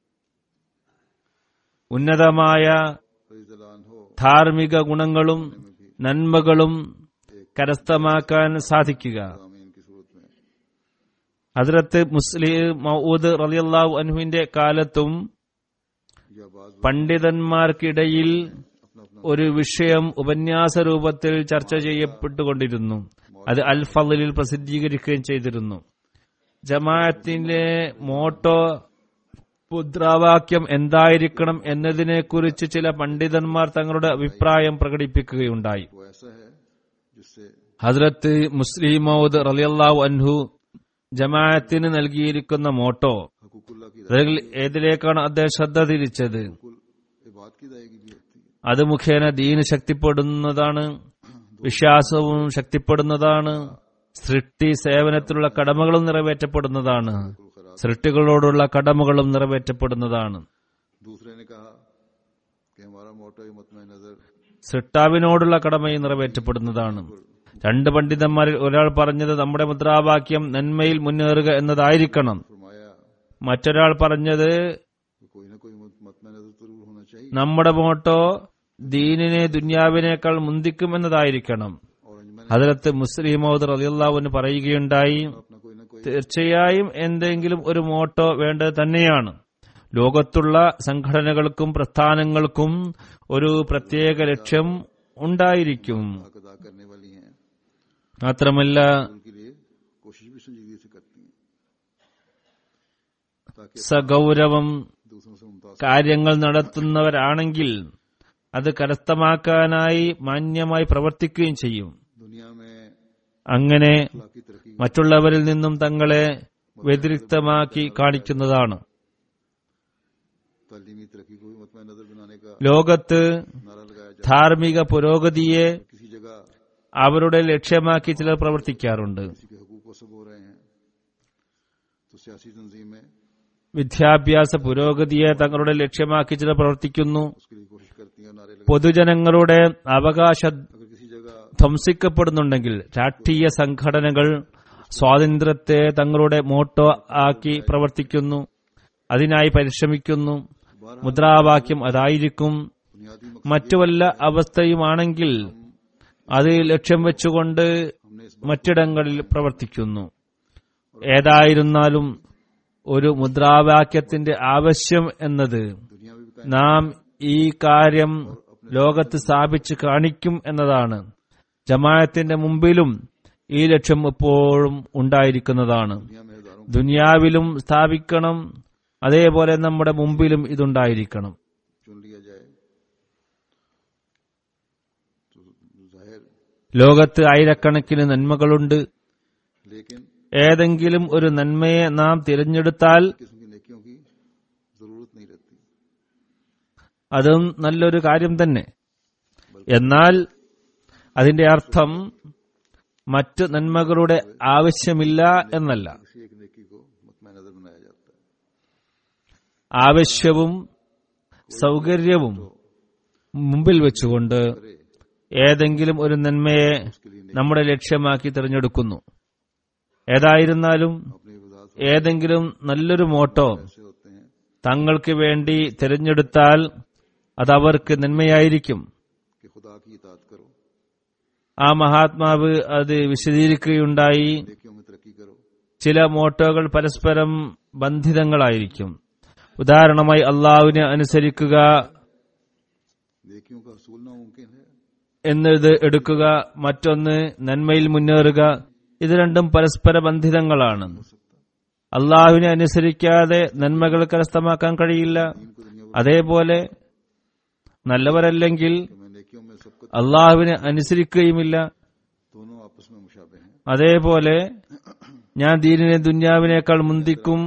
ഉന്നതമായ फरीजलान हो ധാർമ്മിക ഗുണങ്ങളും നന്മകളും കരസ്ഥമാക്കാൻ സാധിക്കുക आमीन की सूरत में ഹദ്രത്ത് മുസ്ലിം മൗദ് റളിയല്ലാഹു അൻഹുവിന്റെ കാലത്തും या बाज പണ്ഡിതന്മാർക്കിടയിൽ अपना अपना ഒരു വിഷയം ഉപന്യാസ രൂപത്തിൽ ചർച്ച ചെയ്യപ്പെട്ടുകൊണ്ടിരുന്നു അത് അൽ ഫളിൽ പ്രസിദ്ധീകരിക്കുകയും ചെയ്തിരുന്നു ജമാഅത്തിന്റെ മോട്ടോ മുദ്രാവാക്യം എന്തായിരിക്കണം എന്നതിനെക്കുറിച്ച് ചില പണ്ഡിതന്മാർ തങ്ങളുടെ അഭിപ്രായം പ്രകടിപ്പിക്കുകയുണ്ടായി वो ऐसा है जिससे ഹദ്രത്ത് മുസ്ലിം മൗദ് റളിയല്ലാഹു അൻഹു ജമാഅത്തിന് നൽകിയിരിക്കുന്ന മോട്ടോ हकूकुल्ला की അതിൽ ഏതിലേക്കാണ് അദ്ദേഹം ശ്രദ്ധ തിരിച്ചത് कुल इबाद की दायगी भी होती है അത് മുഖേന ദീന് ശക്തിപ്പെടുന്നതാണ് വിശ്വാസവും ശക്തിപ്പെടുന്നതാണ് സൃഷ്ടി സേവനത്തിലുള്ള കടമകളും നിറവേറ്റപ്പെടുന്നതാണ് സൃഷ്ടികളോടുള്ള കടമകളും നിറവേറ്റപ്പെടുന്നതാണ് दूसरे ने कहा कि हमारा मोटो ही मतमाय नजर സൃഷ്ടാവിനോടുള്ള കടമയും നിറവേറ്റപ്പെടുന്നതാണ് രണ്ട് പണ്ഡിതന്മാരിൽ ഒരാൾ പറഞ്ഞത് നമ്മുടെ മുദ്രാവാക്യം നന്മയിൽ മുന്നേറുക എന്നതായിരിക്കണം फरमाया മറ്റൊരാൾ പറഞ്ഞത് कि कोई ना कोई मतमाय नजर जरूर होना चाहिए നമ്മുടെ മോട്ടോ ദീനിനെ ദുന്യാവിനേക്കാൾ മുന്തിക്കും എന്നതായിരിക്കണം और अंजमन ഹജരത്ത് മുസ്ലിം മൗദ് റളിയല്ലാഹുവിന് പറയുകയുണ്ടായി अपना कोई ना कोई തീർച്ചയായും എന്തെങ്കിലും ഒരു മോട്ടോ വേണ്ടത് തന്നെയാണ് ലോകത്തുള്ള സംഘടനകൾക്കും പ്രസ്ഥാനങ്ങൾക്കും ഒരു പ്രത്യേക ലക്ഷ്യം ഉണ്ടായിരിക്കും हक अदा करने वाली हैं മാത്രമല്ല उनके लिए कोशिश भी संजीदगी से करती हैं ताकि സഗൗരവം दूसरों से मुमताज കാര്യങ്ങൾ നടത്തുന്നവരാണെങ്കിൽ അത് കരസ്ഥമാക്കാനായി മാന്യമായി പ്രവർത്തിക്കുകയും ചെയ്യും दुनिया में അങ്ങനെ अखलाकी तरक्की മറ്റുള്ളവരിൽ നിന്നും തങ്ങളെ വ്യതിരിക്തമാക്കി കാണിക്കുന്നതാണ് तालीमी तरक्की को भी मतमाय नजर बनाने का ലോകത്ത് नारा लगाया जाए ധാർമ്മിക പുരോഗതിയെ किसी जगह അവരുടെ ലക്ഷ്യമാക്കി ചിലർ പ്രവർത്തിക്കാറുണ്ട് किसी के हकूक सब हो रहे हैं तो सियासी तंजीम में വിദ്യാഭ്യാസ പുരോഗതിയെ തങ്ങളുടെ ലക്ഷ്യമാക്കി ചിലർ പ്രവർത്തിക്കുന്നു उसके लिए कोशिश करती हैं नारे लगा പൊതുജനങ്ങളുടെ അവകാശ अगर किसी जगह ധ്വംസിക്കപ്പെടുന്നുണ്ടെങ്കിൽ രാഷ്ട്രീയ സംഘടനകൾ സ്വാതന്ത്ര്യത്തെ തങ്ങളുടെ മോട്ടോ ആക്കി പ്രവർത്തിക്കുന്നു അതിനായി പരിശ്രമിക്കുന്നു മുദ്രാവാക്യം അതായിരിക്കും बुनियादी मकसद മറ്റു വല്ല അവസ്ഥയുമാണെങ്കിൽ അത് ലക്ഷ്യം വെച്ചുകൊണ്ട് हमने इस മറ്റിടങ്ങളിൽ പ്രവർത്തിക്കുന്നു ഏതായിരുന്നാലും ഒരു മുദ്രാവാക്യത്തിന്റെ ആവശ്യം എന്നത് दुनिया में भी कायम നാം ഈ കാര്യം ലോകത്ത് സ്ഥാപിച്ച് കാണിക്കും എന്നതാണ് ജമായത്തിന്റെ മുമ്പിലും ഈ ലക്ഷ്യം എപ്പോഴും ഉണ്ടായിരിക്കുന്നതാണ് दुनिया में हजारों ദുനിയാവിലും സ്ഥാപിക്കണം അതേപോലെ നമ്മുടെ മുമ്പിലും ഇതുണ്ടായിരിക്കണം चुन लिया जाए तो जाहिर ലോകത്ത് ആയിരക്കണക്കിന് നന്മകളുണ്ട് लेकिन ഏതെങ്കിലും ഒരു നന്മയെ നാം തിരഞ്ഞെടുത്താൽ किस्म की नेकियों की जरूरत नहीं रहती അതും നല്ലൊരു കാര്യം തന്നെ എന്നാൽ അതിന്റെ അർത്ഥം മറ്റ് നന്മകളുടെ ആവശ്യമില്ല എന്നല്ല किसी एक नेकी को मतम नजर बनाया जाता है ആവശ്യവും സൗകര്യവും മുമ്പിൽ വെച്ചുകൊണ്ട് ഏതെങ്കിലും ഒരു നന്മയെ നമ്മുടെ ലക്ഷ്യമാക്കി തിരഞ്ഞെടുക്കുന്നു ഏതായിരുന്നാലും अपनी वजात ഏതെങ്കിലും നല്ലൊരു മോട്ടോ से होते हैं തങ്ങൾക്ക് വേണ്ടി തിരഞ്ഞെടുത്താൽ അത് അവർക്ക് നന്മയായിരിക്കും कि खुदा की इतात करो ആ മഹാത്മാവ് അത് വിശദീകരിക്കുകയുണ്ടായി नेकियों में तरक्की करो ചില മോട്ടോകൾ പരസ്പരം ബന്ധിതങ്ങളായിരിക്കും ഉദാഹരണമായി അള്ളാഹുവിനെ അനുസരിക്കുക नेकियों का हसूल नामुमकिन है എന്നത് എടുക്കുക മറ്റൊന്ന് നന്മയിൽ മുന്നേറുക ഇത് രണ്ടും പരസ്പര ബന്ധിതങ്ങളാണ് അള്ളാഹുവിനെ അനുസരിക്കാതെ നന്മകൾ കരസ്ഥമാക്കാൻ കഴിയില്ല इनको दुनिया അതേപോലെ നല്ലവരല്ലെങ്കിൽ को मैं नेकियों में सबको അള്ളാഹുവിനെ അനുസരിക്കുകയുമില്ല दोनों आपस में मुशाबे हैं അതേപോലെ ഞാൻ ദീനിനെ ദുന്യാവിനേക്കാൾ മുന്തിക്കും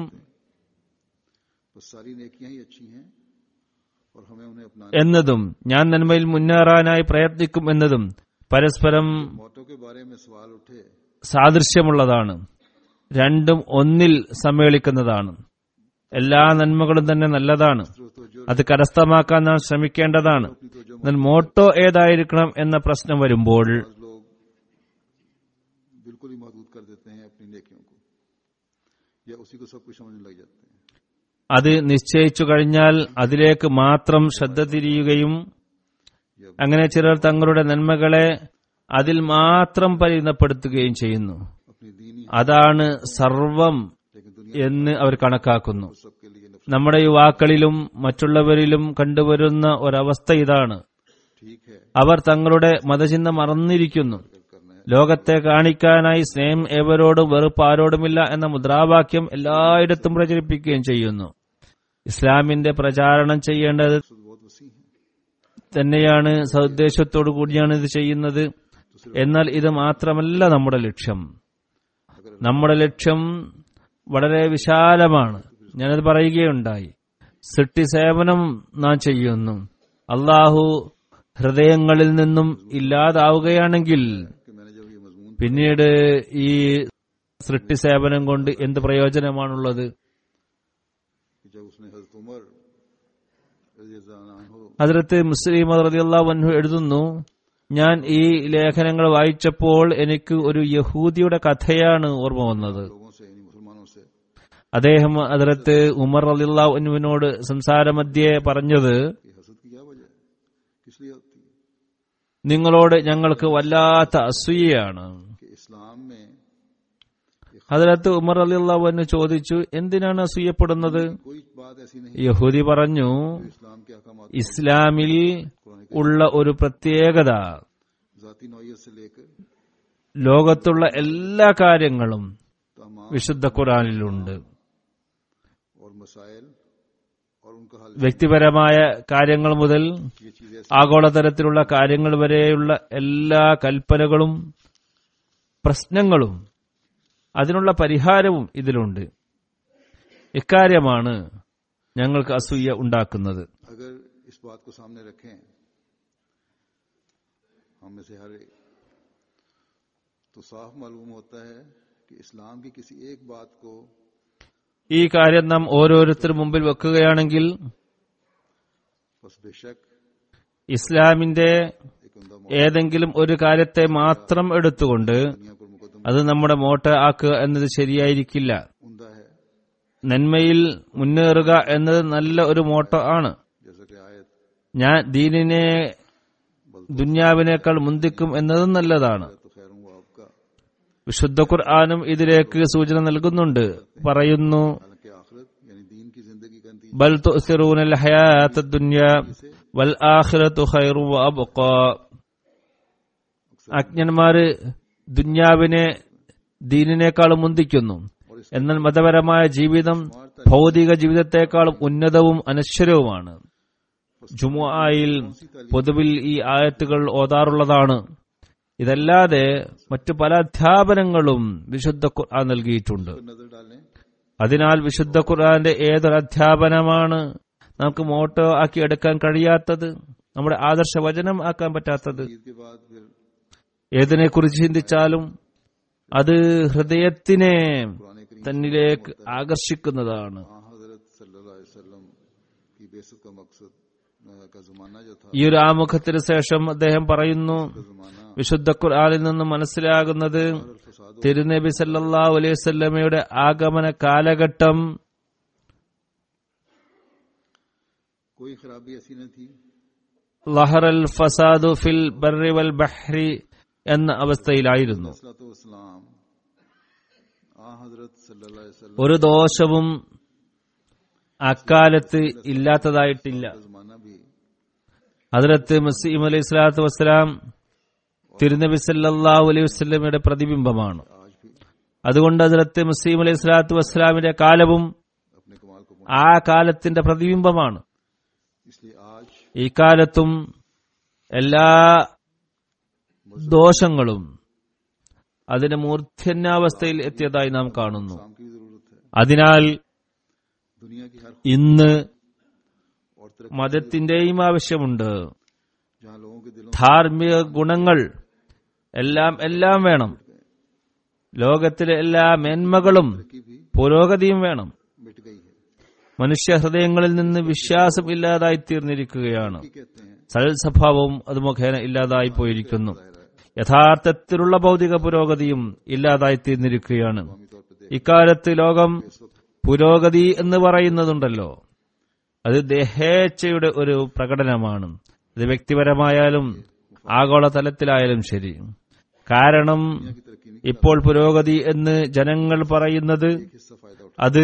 तो सारी नेकियां ही अच्छी हैं और हमें उन्हें अपनाने എന്നതും ഞാൻ നന്മയിൽ മുന്നേറാനായി പ്രയത്നിക്കും എന്നതും പരസ്പരം मौतों के बारे में सवाल उठे സാദൃശ്യമുള്ളതാണ് രണ്ടും ഒന്നിൽ സമ്മേളിക്കുന്നതാണ് എല്ലാ നന്മകളും തന്നെ നല്ലതാണ് तो जो അത് കരസ്ഥമാക്കാൻ നാം ശ്രമിക്കേണ്ടതാണ് तो जो എന്നാൽ മോട്ടോ ഏതായിരിക്കണം എന്ന പ്രശ്നം വരുമ്പോൾ आज लोग बिल्कुल ही महदूद कर देते हैं अपनी नेकियों को या उसी को सब कुछ समझने लग जाते हैं അത് നിശ്ചയിച്ചു കഴിഞ്ഞാൽ അതിലേക്ക് മാത്രം ശ്രദ്ധ തിരിയുകയും അങ്ങനെ ചിലർ തങ്ങളുടെ നന്മകളെ അതിൽ മാത്രം പരിമിതപ്പെടുത്തുകയും ചെയ്യുന്നു अपनी दीनी അതാണ് സർവം लेकिन दुनिया എന്ന് അവർ കണക്കാക്കുന്നു सबके लिए नफरत നമ്മുടെ യുവാക്കളിലും മറ്റുള്ളവരിലും കണ്ടുവരുന്ന ഒരവസ്ഥ ഇതാണ് ठीक है അവർ തങ്ങളുടെ മതചിഹ്നം മറന്നിരിക്കുന്നു करना है ലോകത്തെ കാണിക്കാനായി സ്നേഹം ഏവരോടും വെറുപ്പ് ആരോടുമില്ല എന്ന മുദ്രാവാക്യം എല്ലായിടത്തും പ്രചരിപ്പിക്കുകയും ചെയ്യുന്നു ഇസ്ലാമിന്റെ പ്രചാരണം ചെയ്യേണ്ടത് तो बहुत वसी है തന്നെയാണ് സതുദ്ദേശത്തോടു കൂടിയാണ് ഇത് ചെയ്യുന്നത് എന്നാൽ ഇത് മാത്രമല്ല നമ്മുടെ ലക്ഷ്യം നമ്മുടെ ലക്ഷ്യം വളരെ വിശാലമാണ് ഞാനത് പറയുകയുണ്ടായി സൃഷ്ടി സേവനം നാം ചെയ്യുന്നു അള്ളാഹു ഹൃദയങ്ങളിൽ നിന്നും ഇല്ലാതാവുകയാണെങ്കിൽ कि मैंने जब ये मजमून പിന്നീട് ഈ സൃഷ്ടി സേവനം കൊണ്ട് എന്ത് പ്രയോജനമാണുള്ളത് कि जब उसने हजरत उमर रज़ी अल्लाह अन्हु ഹജറത്ത് മുസ്ലിം റളിയല്ലാഹു എഴുതുന്നു ഞാൻ ഈ ലേഖനങ്ങൾ വായിച്ചപ്പോൾ എനിക്ക് ഒരു യഹൂദിയുടെ കഥയാണ് ഓർമ്മ വന്നത് लोगों से यानी मुसलमानों से അദ്ദേഹം ഹജറത്ത് ഉമർ അലിള്ളാഹുവിനോട് സംസാരമധ്യേ പറഞ്ഞത് कि हसद की क्या वजह है किस लिए होती है നിങ്ങളോട് ഞങ്ങൾക്ക് വല്ലാത്ത അസൂയയാണ് कि इस्लाम में ഹജറത്ത് ഉമർ അലിള്ളാഹുവിന് ചോദിച്ചു എന്തിനാണ് അസൂയപ്പെടുന്നത് कोई बात ऐसी नहीं യഹൂദി പറഞ്ഞു जो इस्लाम के अहकाम ഇസ്ലാമിൽ कुरान ഉള്ള ഒരു പ്രത്യേകത की जाती नौयत से लेकर ലോകത്തുള്ള എല്ലാ കാര്യങ്ങളും तमाम വിശുദ്ധ ഖുറാനിലുണ്ട് और मसाइल और उनका हल വ്യക്തിപരമായ കാര്യങ്ങൾ മുതൽ ये चीजें ആഗോളതലത്തിലുള്ള കാര്യങ്ങൾ വരെയുള്ള എല്ലാ കൽപ്പനകളും പ്രശ്നങ്ങളും അതിനുള്ള പരിഹാരവും ഇതിലുണ്ട് ഇക്കാര്യമാണ് ഞങ്ങൾക്ക് അസൂയ ഉണ്ടാക്കുന്നത് अगर इस बात को सामने रखें हम में से हर एक तो साफ मालूम होता है कि इस्लाम की किसी एक बात को ഈ കാര്യം നാം ഓരോരുത്തർ മുമ്പിൽ വെക്കുകയാണെങ്കിൽ बस बेशक ഇസ്ലാമിന്റെ एक उमदा ഏതെങ്കിലും ഒരു കാര്യത്തെ മാത്രം എടുത്തുകൊണ്ട് दुनिया पर मुकदम അത് നമ്മുടെ മോട്ട ആക്കുക എന്നത് ശരിയായിരിക്കില്ല उमदा है നന്മയിൽ മുന്നേറുക എന്നത് നല്ല ഒരു മോട്ടോ ആണ് जैसा कि आयत ഞാൻ ദീനിനെ ദുന്യാവിനേക്കാൾ മുന്തിക്കും എന്നതും നല്ലതാണ് तो खैर हूँ आपका വിശുദ്ധ ഖുർആാനും ഇതിലേക്ക് സൂചന നൽകുന്നുണ്ട് പറയുന്നു हालांकि आखिरत ബൽ തുസിറൂന الحياة الدنيا والآخرة خير وأبقى അജ്ഞന്മാര് ദുന്യാവിനെ ദീനിനേക്കാളും മുന്തിക്കുന്നു എന്നാൽ മതപരമായ ജീവിതം ഭൗതിക ജീവിതത്തെക്കാളും ഉന്നതവും അനശ്വരവുമാണ് ജുമുആയിൽ പൊതുവിൽ ഈ ആയത്തുകൾ ഓതാറുള്ളതാണ് ഇതല്ലാതെ മറ്റു പല അധ്യാപനങ്ങളും വിശുദ്ധ ഖുർആൻ നൽകിയിട്ടുണ്ട് नजर डालें അതിനാൽ വിശുദ്ധ ഖുർആന്റെ ഏതൊരു അധ്യാപനമാണ് നമുക്ക് മോട്ടോ ആക്കി എടുക്കാൻ കഴിയാത്തത് നമ്മുടെ ആദർശ വചനം ആക്കാൻ പറ്റാത്തത് ईद के बाद फिर ഏതിനെക്കുറിച്ച് ചിന്തിച്ചാലും അത് ഹൃദയത്തിനെ पुराने करीम തന്നിലേക്ക് ആകർഷിക്കുന്നതാണ് हाँ हजरत सल्लल्लाहु अलैहि वसल्लम की बेसत का मकसद अ, का जमाना जो था ഈ ഒരു ആമുഖത്തിന് ശേഷം അദ്ദേഹം പറയുന്നു का जमाना വിശുദ്ധ ഖുർആനിൽ നിന്ന് മനസ്സിലാകുന്നത് फसाद തിരുനബി സല്ലല്ലാഹു അലൈഹി വസല്ലമയുടെ ആഗമന കാലഘട്ടം कोई खराबी ऐसी न थी ലഹറൽ ഫസാദു ഫിൽ ബർറി വൽ ബഹ്രി എന്ന അവസ്ഥയിലായിരുന്നു सलाम आ हजरत सल्लल्लाहु अलैहि वसल्लम ഒരു ദോഷവും അക്കാലത്ത് ഇല്ലാത്തതായിട്ടില്ല का जमाना भी ഹദ്രത്ത് മസീം അലൈഹി സ്വലാത്തു വസ്സലാം തിരുനബി സല്ലല്ലാഹു അലൈഹി വസല്ലമയുടെ പ്രതിബിംബമാണ് आज भी അതുകൊണ്ട് ഹദ്രത്ത് മസീം അലൈഹി സ്വലാത്തു വസ്സലാമിന്റെ കാലവും अपने कमाल को ആ കാലത്തിന്റെ പ്രതിബിംബമാണ് इसलिए आज ഈ കാലത്തും എല്ലാ ദോഷങ്ങളും അതിന്റെ മൂർധന്യാവസ്ഥയിൽ എത്തിയതായി നാം കാണുന്നു काम की भी जरूरत है അതിനാൽ दुनिया की हर ഇന്ന് और तरह മതത്തിന്റെയും ആവശ്യമുണ്ട് जहाँ लोगों के दिलों ധാർമ്മിക ഗുണങ്ങൾ എല്ലാം എല്ലാം വേണം ലോകത്തിലെ എല്ലാ മേന്മകളും की भी പുരോഗതിയും വേണം मिट गई है മനുഷ്യ ഹൃദയങ്ങളിൽ നിന്ന് വിശ്വാസം ഇല്ലാതായി തീർന്നിരിക്കുകയാണ് की कहते हैं സൽസ്വഭാവവും അത് മുഖേന ഇല്ലാതായി പോയിരിക്കുന്നു യഥാർത്ഥത്തിലുള്ള ഭൗതിക പുരോഗതിയും ഇല്ലാതായി തീർന്നിരിക്കുകയാണ് स्वामी तौर पर देख ഇക്കാലത്ത് ലോകം പുരോഗതി എന്ന് പറയുന്നതുണ്ടല്ലോ അത് ദേഹേച്ഛയുടെ ഒരു പ്രകടനമാണ് അത് വ്യക്തിപരമായാലും ആഗോളതലത്തിലായാലും ശരി കാരണം की तरक्की नहीं ഇപ്പോൾ പുരോഗതി എന്ന് ജനങ്ങൾ പറയുന്നത് एक हिस्सा फायदा उठा അത്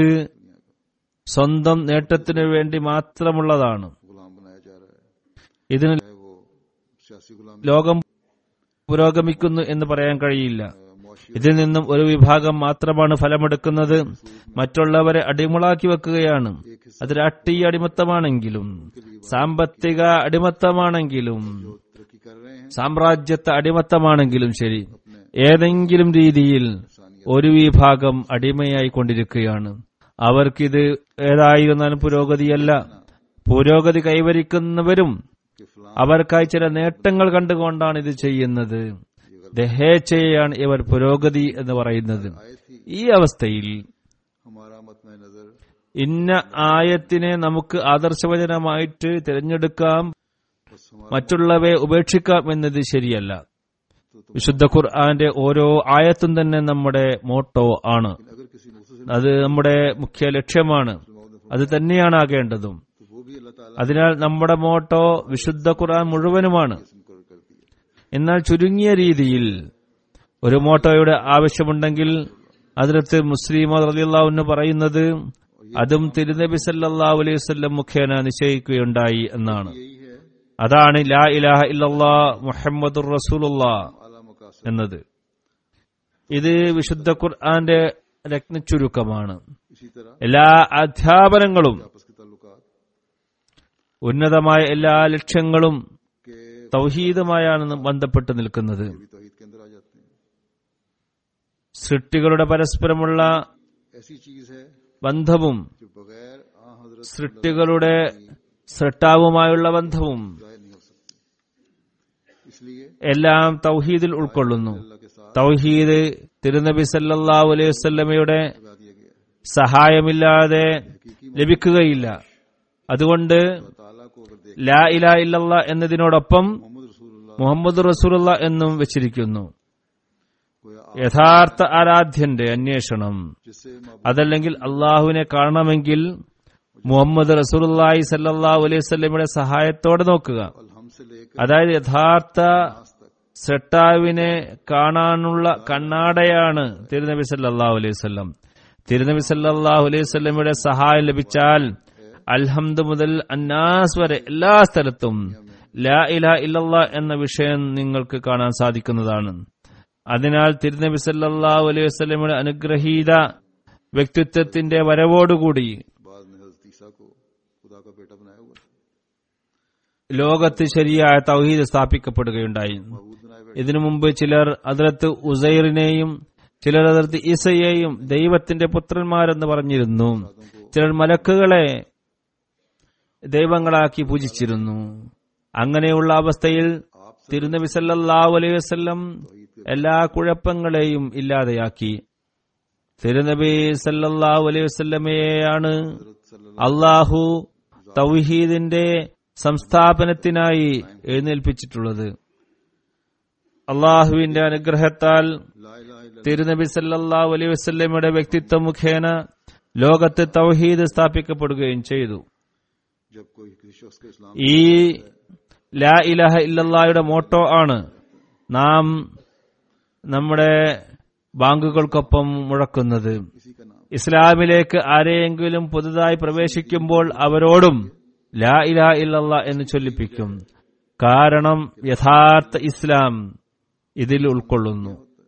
സ്വന്തം നേട്ടത്തിനു വേണ്ടി മാത്രമുള്ളതാണ് गुलाम बनाया जा रहा है ഇതിന് चाहे वो सियासी गुलाम ലോകം പുരോഗമിക്കുന്നു എന്ന് പറയാൻ കഴിയില്ല मुआशी ഇതിൽ നിന്നും ഒരു വിഭാഗം മാത്രമാണ് ഫലമെടുക്കുന്നത് മറ്റുള്ളവരെ അടിമളാക്കി വെക്കുകയാണ് അത് രാഷ്ട്രീയ അടിമത്തമാണെങ്കിലും സാമ്പത്തിക അടിമത്തമാണെങ്കിലും तरक्की कर रहे हैं സാമ്രാജ്യത്തെ അടിമത്തമാണെങ്കിലും ശരി ഏതെങ്കിലും രീതിയിൽ ഒരു വിഭാഗം അടിമയായി കൊണ്ടിരിക്കുകയാണ് അവർക്കിത് ഏതായിരുന്നാലും പുരോഗതിയല്ല പുരോഗതി കൈവരിക്കുന്നവരും कि फलां അവർക്കായി ചില നേട്ടങ്ങൾ കണ്ടുകൊണ്ടാണ് ഇത് ചെയ്യുന്നത് ദഹേച്ഛയാണ് ഇവർ പുരോഗതി എന്ന് പറയുന്നത് आए थी ഈ അവസ്ഥയിൽ हमारा मतम नजर ഇന്ന ആയത്തിനെ നമുക്ക് ആദർശവചനമായിട്ട് തിരഞ്ഞെടുക്കാം बस हमारा മറ്റുള്ളവയെ ഉപേക്ഷിക്കാം എന്നത് ശരിയല്ല വിശുദ്ധ ഖുർആന്റെ ഓരോ ആയത്തും തന്നെ നമ്മുടെ മോട്ടോ ആണ് अगर किसी मौसू से അത് നമ്മുടെ മുഖ്യ ലക്ഷ്യമാണ് അത് തന്നെയാണ് ആകേണ്ടതും तो वो भी अल्लाह ताला അതിനാൽ നമ്മുടെ മോട്ടോ വിശുദ്ധ ഖുർആൻ മുഴുവനുമാണ് ने मुकर कर दिया എന്നാൽ ചുരുങ്ങിയ രീതിയിൽ ഒരു മോട്ടോയുടെ ആവശ്യമുണ്ടെങ്കിൽ അതിനകത്ത് മുസ്ലിം റളിയല്ലാഹു പറയുന്നത് അതും തിരുനബി സല്ലല്ലാഹു അലൈഹി വസല്ലം മുഖേന നിശ്ചയിക്കുകയുണ്ടായി എന്നാണ് यही है അതാണ് ലാ ഇലാഹ ഇല്ലല്ലാ മുഹമ്മദുർ റസൂലുള്ളാ आला मकासद എന്നത് ഇത് വിശുദ്ധ ഖുർആന്റെ രത്നച്ചുരുക്കമാണ് इसी तरह എല്ലാ അധ്യാപനങ്ങളും आपस के ताल्लुकात ഉന്നതമായ എല്ലാ ലക്ഷ്യങ്ങളും के തൗഹീദുമായാണ് ബന്ധപ്പെട്ട് നിൽക്കുന്നത് भी तौहीद के अंदर आ जाते हैं സൃഷ്ടികളുടെ പരസ്പരമുള്ള ऐसी चीज है ബന്ധവും जो बगैर आ हजरत സൃഷ്ടികളുടെ സൃഷ്ടാവുമായുള്ള ബന്ധവും जाहिर नहीं हो सकती इसलिए എല്ലാം തൗഹീദിൽ ഉൾക്കൊള്ളുന്നു अल्लाह के साथ തൗഹീദ് തിരുനബി സല്ലല്ലാഹു അലൈഹി വസല്ലമയുടെ लगा दिया गया है സഹായമില്ലാതെ ലഭിക്കുകയില്ല അതുകൊണ്ട് अल्लाह ताला को अगर देख ലാ ഇലാ ഇല്ലല്ലാ എന്നതിനോടൊപ്പം मोहम्मद रसूलुल्लाह മുഹമ്മദ് റസൂലുള്ള എന്നും വെച്ചിരിക്കുന്നു कोई आ- യഥാർത്ഥ ആരാധ്യന്റെ അന്വേഷണം जिससे महबूब അതല്ലെങ്കിൽ അള്ളാഹുവിനെ കാണണമെങ്കിൽ മുഹമ്മദ് റസൂലുള്ളാഹി സല്ലല്ലാഹു അലൈഹി വസല്ലമയുടെ സഹായത്തോടെ നോക്കുക अलहम से लेकर അതായത് യഥാർത്ഥ आज तक സെട്ടാവിനെ കാണാനുള്ള കണ്ണാടയാണ് തിരുനബി സല്ലല്ലാഹു അലൈഹി വസല്ലം തിരുനബി സല്ലല്ലാഹു അലൈഹി വസല്ലമയുടെ സഹായം ലഭിച്ചാൽ അൽഹംദ് മുതൽ അന്നാസ് വരെ എല്ലാ സ്ഥലത്തും ലാ ഇല ഇല്ലല്ലാ എന്ന വിഷയം നിങ്ങൾക്ക് കാണാൻ സാധിക്കുന്നതാണ് അതിനാൽ തിരുനബി സല്ലല്ലാഹു അലൈഹി വസല്ലമയുടെ അനുഗ്രഹീത വ്യക്തിത്വത്തിന്റെ വരവോടുകൂടി बाद में हजरत ईसा को खुदा का बेटा बनाया हुआ था ലോകത്ത് ശരിയായ തൗഹീദ് സ്ഥാപിക്കപ്പെടുകയുണ്ടായി मबूद बनाए ഇതിനു മുമ്പ് ചിലർ അതിർത്ത് ഉസൈറിനെയും ചിലർ അതിർത്ത് ഈസയെയും ദൈവത്തിന്റെ പുത്രന്മാരെന്ന് പറഞ്ഞിരുന്നു ചിലർ മലക്കുകളെ ദൈവങ്ങളാക്കി പൂജിച്ചിരുന്നു അങ്ങനെയുള്ള അവസ്ഥയിൽ തിരുനബി സല്ലല്ലാഹു അലൈഹി വസല്ലം എല്ലാ കുഴപ്പങ്ങളെയും ഇല്ലാതെയാക്കി തിരുനബി സല്ലല്ലാഹു അലൈഹി വസല്ലമയെയാണ് അള്ളാഹു തൗഹീദിന്റെ സംസ്ഥാപനത്തിനായി എഴുന്നേൽപ്പിച്ചിട്ടുള്ളത് അള്ളാഹുവിന്റെ അനുഗ്രഹത്താൽ ला इलाहा इल्लल्लाह തിരുനബി സല്ലല്ലാഹു അലൈഹി വസല്ലമയുടെ വ്യക്തിത്വം മുഖേന ലോകത്ത് തൗഹീദ് സ്ഥാപിക്കപ്പെടുകയും ചെയ്തു जब कोई किसी शख्स का इस्लाम ഈ ലാ ഇലഹ ഇല്ലല്ലായുടെ മോട്ടോ ആണ് നാം നമ്മുടെ ബാങ്കുകൾക്കൊപ്പം മുഴക്കുന്നത് किसी का नाम ഇസ്ലാമിലേക്ക് ആരെയെങ്കിലും പുതുതായി പ്രവേശിക്കുമ്പോൾ അവരോടും ലാ ഇലാഹ ഇല്ലല്ലാ എന്ന് ചൊല്ലിപ്പിക്കും കാരണം യഥാർത്ഥ ഇസ്ലാം ഇതിൽ ഉൾക്കൊള്ളുന്നു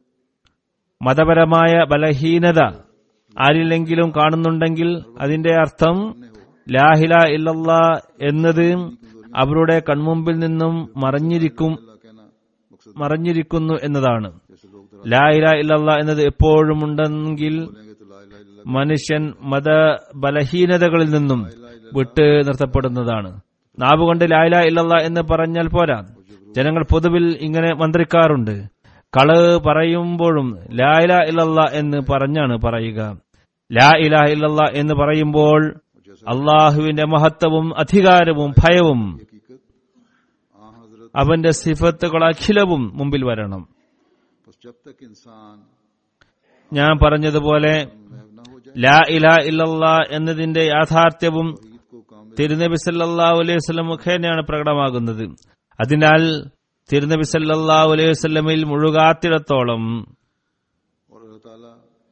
മതപരമായ ബലഹീനത ആരിലെങ്കിലും കാണുന്നുണ്ടെങ്കിൽ അതിന്റെ അർത്ഥം ലാഹില ഇല്ലല്ലാ എന്നത് അവരുടെ കൺമുമ്പിൽ നിന്നും മറഞ്ഞിരിക്കും अल्लाह कहना मकसद മറഞ്ഞിരിക്കുന്നു എന്നതാണ് जैसे लोग तो ലാഹില ഇല്ലല്ലാ എന്നത് എപ്പോഴും ഉണ്ടെങ്കിൽ बोलेंगे तो ला इलाहा इल्लल्लाह മനുഷ്യൻ മത ബലഹീനതകളിൽ നിന്നും വിട്ട് നിർത്തപ്പെടുന്നതാണ് നാവുകൊണ്ട് ലായില ഇല്ലല്ല എന്ന് പറഞ്ഞാൽ പോരാ ജനങ്ങൾ പൊതുവിൽ ഇങ്ങനെ മന്ത്രിക്കാറുണ്ട് കള് പറയുമ്പോഴും ലായില ഇല്ലല്ല എന്ന് പറഞ്ഞാണ് പറയുക ലാ ഇലാഹ ഇല്ലല്ല എന്ന് പറയുമ്പോൾ അള്ളാഹുവിന്റെ മഹത്വവും അധികാരവും ഭയവും हकीकत आ हजरत അവന്റെ സിഫത്തുകൾ അഖിലവും മുമ്പിൽ വരണം बस जब तक इंसान ഞാൻ പറഞ്ഞതുപോലെ महव न हो जाए ലാ ഇലാ ഇല്ലല്ല എന്നതിന്റെ യാഥാർത്ഥ്യവും ईद को कामिल തിരുനബി സല്ലല്ലാഹു അലൈഹി വസല്ലം മുഖേനയാണ് പ്രകടമാകുന്നത് അതിനാൽ തിരുനബി സല്ലല്ലാഹു അലൈഹി വസല്ലമയിൽ മുഴുകാത്തിടത്തോളം और अल्लाह ताला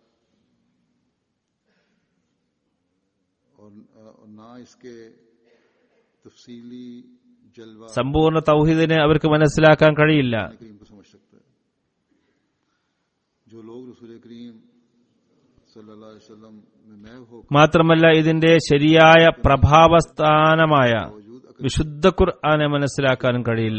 और, और ना इसके तफसीली जलवा സമ്പൂർണ്ണ തൗഹീദിനെ അവർക്ക് മനസ്സിലാക്കാൻ കഴിയില്ല करीम को समझ सकता है जो लोग रसूल करीम सल्लल्लाहु अलैहि वसल्लम में महव हो മാത്രമല്ല ഇതിന്റെ ശരിയായ പ്രഭാവസ്ഥാനമായ वजूद വിശുദ്ധ ഖുർആനെ മനസ്സിലാക്കാനും കഴിയില്ല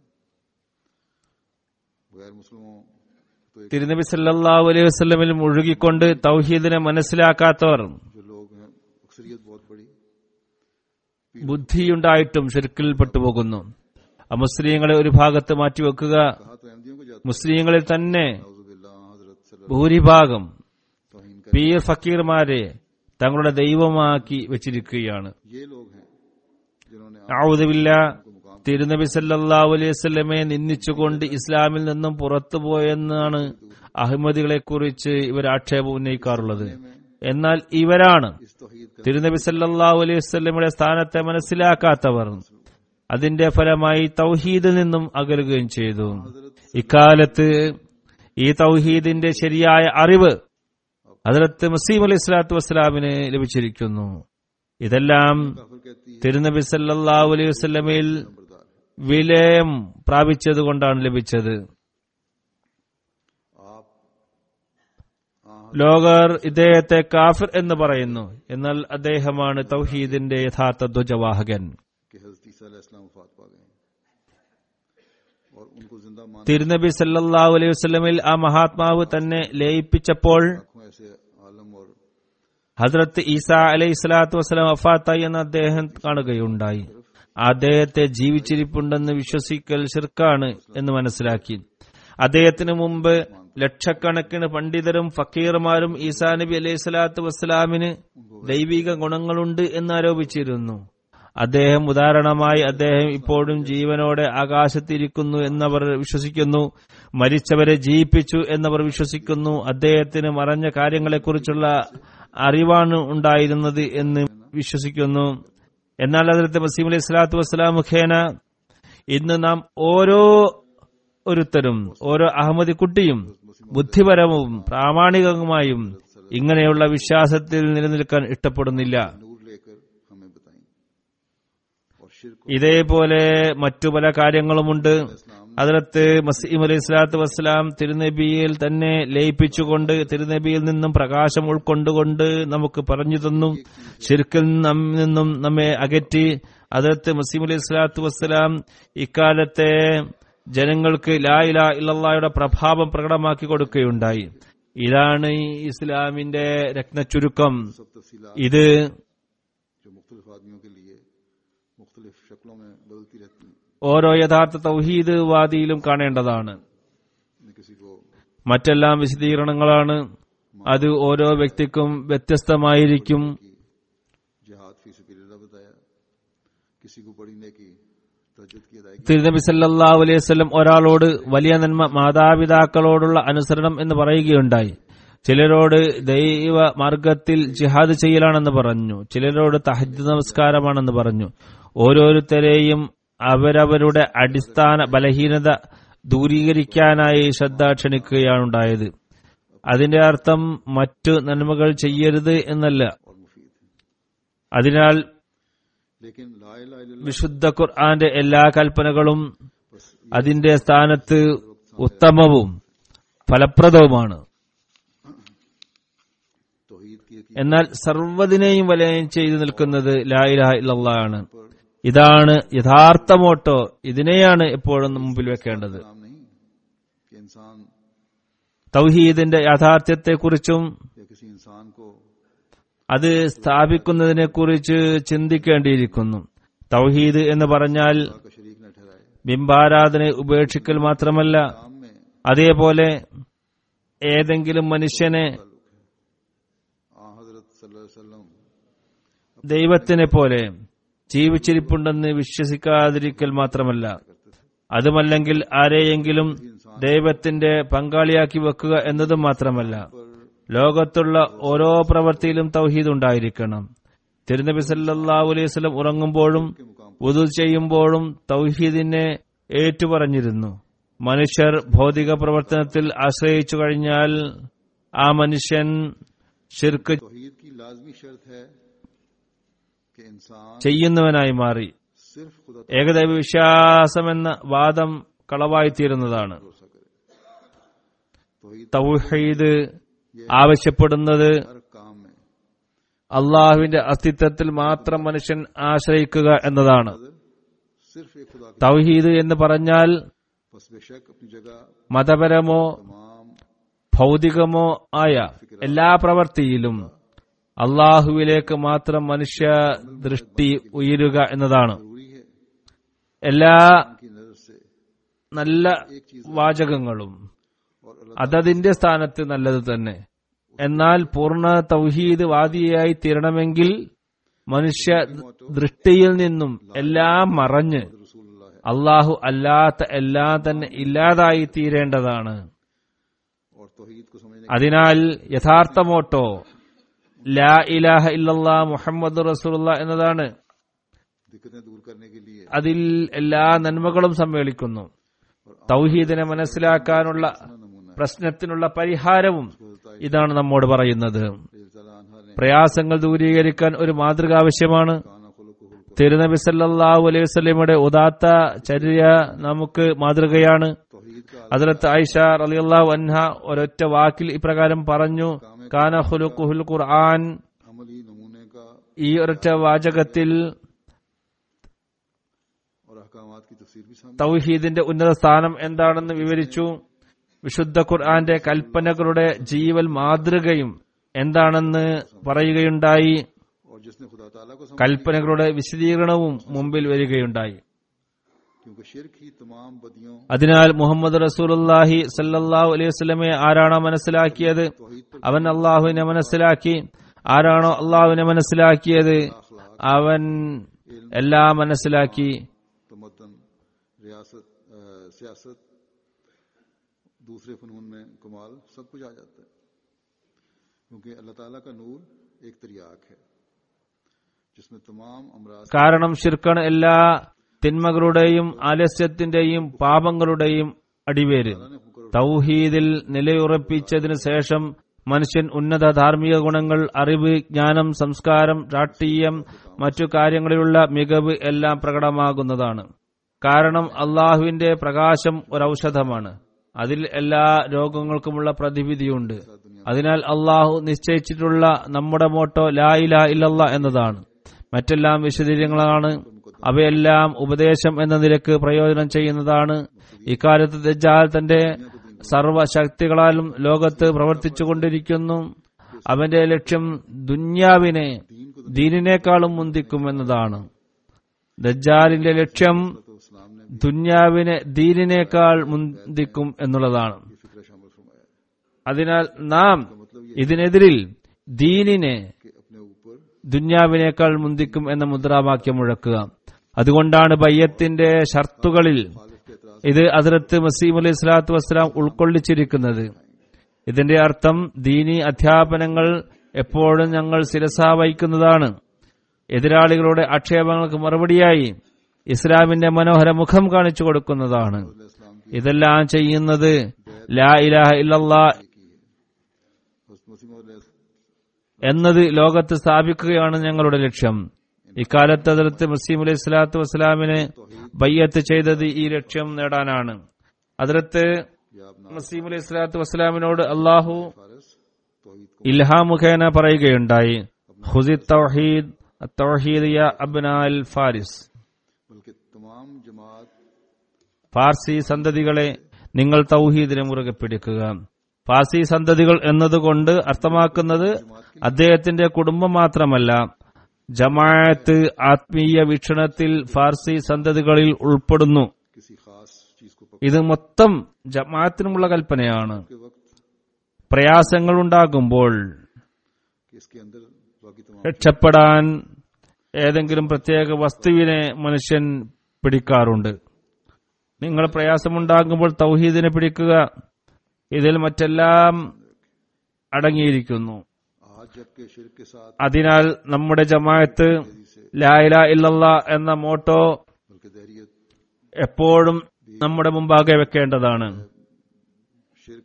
गैर मुस्लिमों तो एक തിരുനബി സല്ലല്ലാഹു അലൈഹി വസല്ലമിൽ മുഴുകിക്കൊണ്ട് തൗഹീദിനെ മനസ്സിലാക്കാത്തവർ जो लोग हैं अक्सरियत बहुत बड़ी ബുദ്ധിയുണ്ടായിട്ടും ഷിർക്കിൽ പെട്ടുപോകുന്നു അമുസ്ലിങ്ങളെ ഒരു ഭാഗത്ത് മാറ്റിവെക്കുക कहा तो अहमदियों को जाता മുസ്ലിങ്ങളിൽ തന്നെ है हजरत सल्लल्लाहु ഭൂരിഭാഗം तौहीन का പീർ ഫക്കീർമാരെ തങ്ങളുടെ ദൈവമാക്കി വെച്ചിരിക്കുകയാണ് ये लोग हैं जिन्होंने ഔദുബില്ല തിരുനബി സല്ലല്ലാഹു അലൈഹി വസല്ലമയെ നിന്ദിച്ചുകൊണ്ട് ഇസ്ലാമിൽ നിന്നും പുറത്തുപോയെന്നാണ് അഹമ്മദികളെ കുറിച്ച് ഇവർ ആക്ഷേപം ഉന്നയിക്കാറുള്ളത് എന്നാൽ ഇവരാണ് इस तौहीद का തിരുനബി സല്ലല്ലാഹു അലൈഹി വസല്ലമയുടെ സ്ഥാനത്തെ മനസ്സിലാക്കാത്തവർ അതിന്റെ ഫലമായി തൗഹീദിൽ നിന്നും അകലുകയും ചെയ്തു ഇക്കാലത്ത് ഈ തൗഹീദിന്റെ ശരിയായ അറിവ് ഹജറത്ത് മസീം അലൈഹി സ്വലാത്തു വസ്സലാമിന് ലഭിച്ചിരിക്കുന്നു ഇതെല്ലാം काफिर कहती है തിരുനബി സല്ലല്ലാഹു അലൈഹി വസല്ലമയിൽ बरदार വിലയം പ്രാപിച്ചതുകൊണ്ടാണ് ലഭിച്ചത് आप ലോകർ ഇദ്ദേഹത്തെ കാഫിർ എന്ന് പറയുന്നു എന്നാൽ അദ്ദേഹമാണ് തൗഹീദിന്റെ യഥാർത്ഥ ധ്വജവാഹകൻ कि हजरत ईसा अलैहिस्सलाम वफात पा गए और उनको जिंदा मान തിരുനബി സല്ലല്ലാഹു അലൈഹി വസല്ലമയിൽ ആ മഹാത്മാവ് തന്നെ ലയിപ്പിച്ചപ്പോൾ लाखों ऐसे आलम और ഹസ്രത്ത് ഈസ അലൈഹി സ്വലാത്തു വസ്സലാം വഫാത്തായി എന്ന് അദ്ദേഹം കാണുകയുണ്ടായി അദ്ദേഹത്തെ ജീവിച്ചിരിപ്പുണ്ടെന്ന് വിശ്വസിക്കൽ ശിർക്കാണ് എന്ന് മനസ്സിലാക്കി അദ്ദേഹത്തിന് മുമ്പ് ലക്ഷക്കണക്കിന് പണ്ഡിതരും ഫക്കീർമാരും ഈസാ നബി അലൈഹി സ്വലാത്തു വസ്സലാമിന് ദൈവിക ഗുണങ്ങളുണ്ട് എന്ന് ആരോപിച്ചിരുന്നു അദ്ദേഹം ഉദാഹരണമായി അദ്ദേഹം ഇപ്പോഴും ജീവനോടെ ആകാശത്തിരിക്കുന്നു എന്നവർ വിശ്വസിക്കുന്നു മരിച്ചവരെ ജീവിപ്പിച്ചു എന്നവർ വിശ്വസിക്കുന്നു അദ്ദേഹത്തിന് മറഞ്ഞ കാര്യങ്ങളെക്കുറിച്ചുള്ള അറിവാണ് ഉണ്ടായിരുന്നത് എന്ന് വിശ്വസിക്കുന്നു എന്നാൽ അതിലത്തെ മസീം അലൈഹി സ്വലാത്തു വസ്സലാം മുഖേന ഇന്ന് നാം ഓരോ ഒരുത്തരും ഓരോ അഹമ്മദി കുട്ടിയും ബുദ്ധിപരവും പ്രാമാണികവുമായും ഇങ്ങനെയുള്ള വിശ്വാസത്തിൽ നിലനിൽക്കാൻ ഇഷ്ടപ്പെടുന്നില്ല नूर लेकर हमें बताएं शिरक ഇതേപോലെ മറ്റു പല കാര്യങ്ങളുമുണ്ട് അതിലത്ത് മസീം അലൈഹി സ്വലാത്തു വസ്സലാം തിരുനബിയിൽ തന്നെ ലയിപ്പിച്ചുകൊണ്ട് തിരുനബിയിൽ നിന്നും പ്രകാശം ഉൾക്കൊണ്ടുകൊണ്ട് നമുക്ക് പറഞ്ഞു തന്നു ശിർക്കിൽ നം- നിന്നും നമ്മെ അകറ്റി അതിലത്ത് മസീം അലൈഹി സ്വലാത്തു വസ്സലാം ഇക്കാലത്തെ ജനങ്ങൾക്ക് ലാ ഇലാ ഇല്ലല്ലായുടെ പ്രഭാവം പ്രകടമാക്കി കൊടുക്കുകയുണ്ടായി ഇതാണ് ഈ ഇസ്ലാമിന്റെ രത്നച്ചുരുക്കം सब तफसीलात ഇത് जो मुख्तलिफ आदमियों के लिए मुख्तलिफ शक्लों में बदलती रहती हैं ഓരോ യഥാർത്ഥ തൗഹീദ് വാദിയിലും കാണേണ്ടതാണ് इनमें किसी को മറ്റെല്ലാം വിശദീകരണങ്ങളാണ് അത് ഓരോ വ്യക്തിക്കും വ്യത്യസ്തമായിരിക്കും की जिहाद फी सबिलिल्लाह बताया किसी को पढ़ने की तजद की अदायगी തിരുനബി സല്ലല്ലാഹു അലൈഹി വസല്ലം ഒരാളോട് വലിയ നന്മ മാതാപിതാക്കളോടുള്ള അനുസരണം എന്ന് പറയുകയുണ്ടായി ചിലരോട് ദൈവ മാർഗത്തിൽ ജിഹാദ് ചെയ്യലാണെന്ന് പറഞ്ഞു ചിലരോട് തഹജ് നമസ്കാരമാണെന്ന് പറഞ്ഞു ഓരോരുത്തരെയും അവരവരുടെ അടിസ്ഥാന ബലഹീനത ദൂരീകരിക്കാനായി ശ്രദ്ധ ക്ഷണിക്കുകയാണുണ്ടായത് അതിന്റെ അർത്ഥം മറ്റു നന്മകൾ ചെയ്യരുത് എന്നല്ല और मुफीद അതിനാൽ लेकिन ला इलाहा इल्लल्लाह വിശുദ്ധ ഖുർആന്റെ എല്ലാ കൽപ്പനകളും बस അതിന്റെ സ്ഥാനത്ത് ഉത്തമവും ഫലപ്രദവുമാണ് तौहीद की हकीकत എന്നാൽ സർവ്വതിനെയും വലയം ചെയ്തു നിൽക്കുന്നത് ലാ ഇലാഹ ഇല്ലല്ലാഹ് ആണ് ഇതാണ് യഥാർത്ഥ മോട്ടോ ഇതിനെയാണ് എപ്പോഴും മുമ്പിൽ വെക്കേണ്ടത് नाम नहीं कि इंसान തൗഹീദിന്റെ യാഥാർത്ഥ്യത്തെക്കുറിച്ചും या किसी इंसान को അത് സ്ഥാപിക്കുന്നതിനെക്കുറിച്ച് ചിന്തിക്കേണ്ടിയിരിക്കുന്നു തൗഹീദ് എന്ന് പറഞ്ഞാൽ खुदा का शरीक न ठहराए ബിംബാരാധന ഉപേക്ഷിക്കൽ മാത്രമല്ല काम में അതേപോലെ ഏതെങ്കിലും മനുഷ്യനെ आ हजरत सल्लल्लाहु अलैहि वसल्लम ദൈവത്തിനെ പോലെ ജീവിച്ചിരിപ്പുണ്ടെന്ന് വിശ്വസിക്കാതിരിക്കൽ മാത്രമല്ല അതുമല്ലെങ്കിൽ ആരെയെങ്കിലും ദൈവത്തിന്റെ പങ്കാളിയാക്കി വെക്കുക എന്നതും മാത്രമല്ല ലോകത്തുള്ള ഓരോ പ്രവൃത്തിയിലും തൗഹീദ് ഉണ്ടായിരിക്കണം തിരുനബി സല്ലല്ലാഹു അലൈഹി വസല്ലം ഉറങ്ങുമ്പോഴും ഉദു ചെയ്യുമ്പോഴും തൗഹീദിനെ ഏറ്റുപറഞ്ഞിരുന്നു മനുഷ്യർ ഭൗതിക പ്രവർത്തനത്തിൽ ആശ്രയിച്ചു കഴിഞ്ഞാൽ ആ മനുഷ്യൻ ഷിർക്ക് तौहीद की लाजमी शर्त है कि इंसान ചെയ്യുന്നവനായി മാറി सिर्फ खुदा ഏകദൈവ വിശ്വാസമെന്ന വാദം കളവായിത്തീരുന്നതാണ് भरोसा करे तौहीद തൗഹീദ് ആവശ്യപ്പെടുന്നത് हर काम में അള്ളാഹുവിന്റെ അസ്തിത്വത്തിൽ മാത്രം മനുഷ്യൻ ആശ്രയിക്കുക എന്നതാണ് सिर्फ एक खुदा की തൗഹീദ് എന്ന് പറഞ്ഞാൽ बस बेशक अपनी जगह മതപരമോ तमाम ഭൗതികമോ ആയ എല്ലാ പ്രവൃത്തിയിലും അള്ളാഹുവിലേക്ക് മാത്രം മനുഷ്യ ദൃഷ്ടി ഉയരുക എന്നതാണ് जरूरी है എല്ലാ की नजर से നല്ല വാചകങ്ങളും और अल्लाह അതതിന്റെ സ്ഥാനത്ത് നല്ലത് തന്നെ എന്നാൽ പൂർണ്ണ തൗഹീദ് വാദിയായി തീരണമെങ്കിൽ മനുഷ്യ ദൃഷ്ടിയിൽ നിന്നും എല്ലാം മറഞ്ഞ് रसूलुल्लाह है അള്ളാഹു അല്ലാത്ത എല്ലാം തന്നെ ഇല്ലാതായി തീരേണ്ടതാണ് और तौहीद को समझने അതിനാൽ യഥാർത്ഥ മോട്ടോ ലാ ഇലാഹ ഇല്ലല്ലാ മുഹമ്മദ് റസൂലുള്ള എന്നതാണ് की दिक्कतें दूर करने के लिए അതിൽ എല്ലാ നന്മകളും സമ്മേളിക്കുന്നു തൗഹീദിനെ മനസ്സിലാക്കാനുള്ള नमूना പ്രശ്നത്തിനുള്ള പരിഹാരവും ഇതാണ് നമ്മോട് പറയുന്നത് रज़ियल्लाहु अन्हा ने പ്രയാസങ്ങൾ ദൂരീകരിക്കാൻ ഒരു മാതൃക ആവശ്യമാണ് काना खुलुकुहुल തിരുനബി സല്ലല്ലാഹു അലൈഹി വസല്ലമയുടെ ഉദാത്ത ചര്യ നമുക്ക് മാതൃകയാണ് तौहीद का ഹദ്രത്ത് ആയിഷ റളിയല്ലാഹു അൻഹ ഒരൊറ്റ വാക്കിൽ ഇപ്രകാരം പറഞ്ഞു കാന ഖുലുഖുൽ ഖുർആൻ अमली नमूने का ഈ ഒരൊറ്റ വാചകത്തിൽ और अहकामात की तफसीर भी सामने തൗഹീദിന്റെ ഉന്നത സ്ഥാനം എന്താണെന്ന് വിവരിച്ചു വിശുദ്ധ ഖുർആന്റെ കൽപ്പനകളുടെ ജീവൽ മാതൃകയും എന്താണെന്ന് പറയുകയുണ്ടായി और जिसने खुदा ताला को समझ കൽപ്പനകളുടെ വിശദീകരണവും മുമ്പിൽ വരികയുണ്ടായി क्योंकि शिरक ही तमाम बदियों അതിനാൽ മുഹമ്മദ് റസൂലുള്ളാഹി സല്ലല്ലാഹു അലൈഹി വസല്ലമയെ ആരാണോ മനസ്സിലാക്കിയത് അവൻ അള്ളാഹുവിനെ മനസ്സിലാക്കി ആരാണോ അള്ളാഹുവിനെ മനസ്സിലാക്കിയത് അവൻ എല്ലാം മനസ്സിലാക്കി तमदन रियासत अ, सियासत दूसरे फनून में कमाल सब कुछ आ जाता है क्योंकि अल्लाह ताला का नूर एक तरियाक है जिसमें तमाम अमराज കാരണം ഷിർക്കാണ് എല്ലാ തിന്മകളുടെയും ആലസ്യത്തിന്റെയും പാപങ്ങളുടെയും അടിവേര് തൗഹീദിൽ നിലയുറപ്പിച്ചതിനു ശേഷം മനുഷ്യൻ ഉന്നത ധാർമ്മിക ഗുണങ്ങൾ അറിവ് ജ്ഞാനം സംസ്കാരം രാഷ്ട്രീയം മറ്റു കാര്യങ്ങളിലുള്ള മികവ് എല്ലാം പ്രകടമാകുന്നതാണ് കാരണം അള്ളാഹുവിന്റെ പ്രകാശം ഒരൌഷധമാണ് അതിൽ എല്ലാ രോഗങ്ങൾക്കുമുള്ള പ്രതിവിധിയുണ്ട് അതിനാൽ അള്ളാഹു നിശ്ചയിച്ചിട്ടുള്ള നമ്മുടെ മോട്ടോ ലാ ഇലാ ഇല്ലല്ല എന്നതാണ് മറ്റെല്ലാം വിശദീകരണങ്ങളാണ് അവയെല്ലാം ഉപദേശം എന്ന നിലക്ക് പ്രയോജനം ചെയ്യുന്നതാണ് ഇക്കാലത്ത് ദജ്ജാൽ തന്റെ സർവശക്തികളാലും ലോകത്ത് പ്രവർത്തിച്ചുകൊണ്ടിരിക്കുന്നു അവന്റെ ലക്ഷ്യം ദുന്യാവിനെ ദീനിനേക്കാളും മുന്തിക്കും എന്നതാണ് ദജ്ജാലിന്റെ ലക്ഷ്യം तो इस्लाम ने ദുന്യാവിനെ ദീനിനേക്കാൾ മുന്തിക്കും എന്നുള്ളതാണ് फिक्र शामिल फरमाया അതിനാൽ നാം ഇതിനെതിരിൽ ദീനിനെ कि अपने ऊपर ദുന്യാവിനേക്കാൾ മുന്തിക്കും എന്ന മുദ്രാവാക്യം മുഴക്കുക അതുകൊണ്ടാണ് ബയ്യത്തിന്റെ ഷർത്തുകളിൽ के एतराज ഇത് അതിർത്ത് മസീം അലൈഹി സ്വലാത്തു വസ്സലാം ഉൾക്കൊള്ളിച്ചിരിക്കുന്നത് ഇതിന്റെ അർത്ഥം ദീനി അധ്യാപനങ്ങൾ എപ്പോഴും ഞങ്ങൾ ശിരസാ വഹിക്കുന്നതാണ് എതിരാളികളുടെ ആക്ഷേപങ്ങൾക്ക് മറുപടിയായി ഇസ്ലാമിന്റെ മനോഹര മുഖം കാണിച്ചു കൊടുക്കുന്നതാണ് इस्लाम की ഇതെല്ലാം ചെയ്യുന്നത് ലാ ഇലാഹ ഇല്ലല്ലാ हज़रत मसीह मौद എന്നത് ലോകത്ത് സ്ഥാപിക്കുകയാണ് ഞങ്ങളുടെ ലക്ഷ്യം ഇക്കാലത്ത് അതിർത്ത് മസീം അലൈഹി സ്വലാത്തു വസ്സലാമിന് ബയ്യത്ത് ചെയ്തത് ഈ ലക്ഷ്യം നേടാനാണ് അതിർത്ത് या अपना മസീം അലൈഹി സ്വലാത്തു വസ്സലാമിനോട് അള്ളാഹു फारस तौहीद को ഇൽഹാ മുഖേന പറയുകയുണ്ടായി ഹുസി തൗഹീദ് തൗഹീദ് യ അബ്നാൽ ഫാരിസ് बल्कि तमाम जमात ഫാർസി സന്തതികളെ നിങ്ങൾ തൗഹീദിനെ മുറുകെ പിടിക്കുക ഫാർസി സന്തതികൾ എന്നതുകൊണ്ട് അർത്ഥമാക്കുന്നത് അദ്ദേഹത്തിന്റെ കുടുംബം മാത്രമല്ല ജമാഅത്ത് ആത്മീയ വീക്ഷണത്തിൽ ഫാർസി സന്തതികളിൽ ഉൾപ്പെടുന്നു किसी खास चीज को ഇത് മൊത്തം ജമാഅത്തിനുമുള്ള കൽപ്പനയാണ് पकड़ने के वक्त പ്രയാസങ്ങൾ ഉണ്ടാകുമ്പോൾ कि इसके अंदर बाकी तमाम രക്ഷപ്പെടാൻ ഏതെങ്കിലും പ്രത്യേക വസ്തുവിനെ മനുഷ്യൻ പിടിക്കാറുണ്ട് നിങ്ങൾ പ്രയാസമുണ്ടാകുമ്പോൾ തൗഹീദിനെ പിടിക്കുക ഇതിൽ മറ്റെല്ലാം അടങ്ങിയിരിക്കുന്നു आज जबकि शिरक के साथ അതിനാൽ നമ്മുടെ ജമാഅത്ത് ലായില ഇല്ലല്ല എന്ന മോട്ടോ बल्कि दहरियत എപ്പോഴും നമ്മുടെ മുമ്പാകെ വെക്കേണ്ടതാണ് शिरक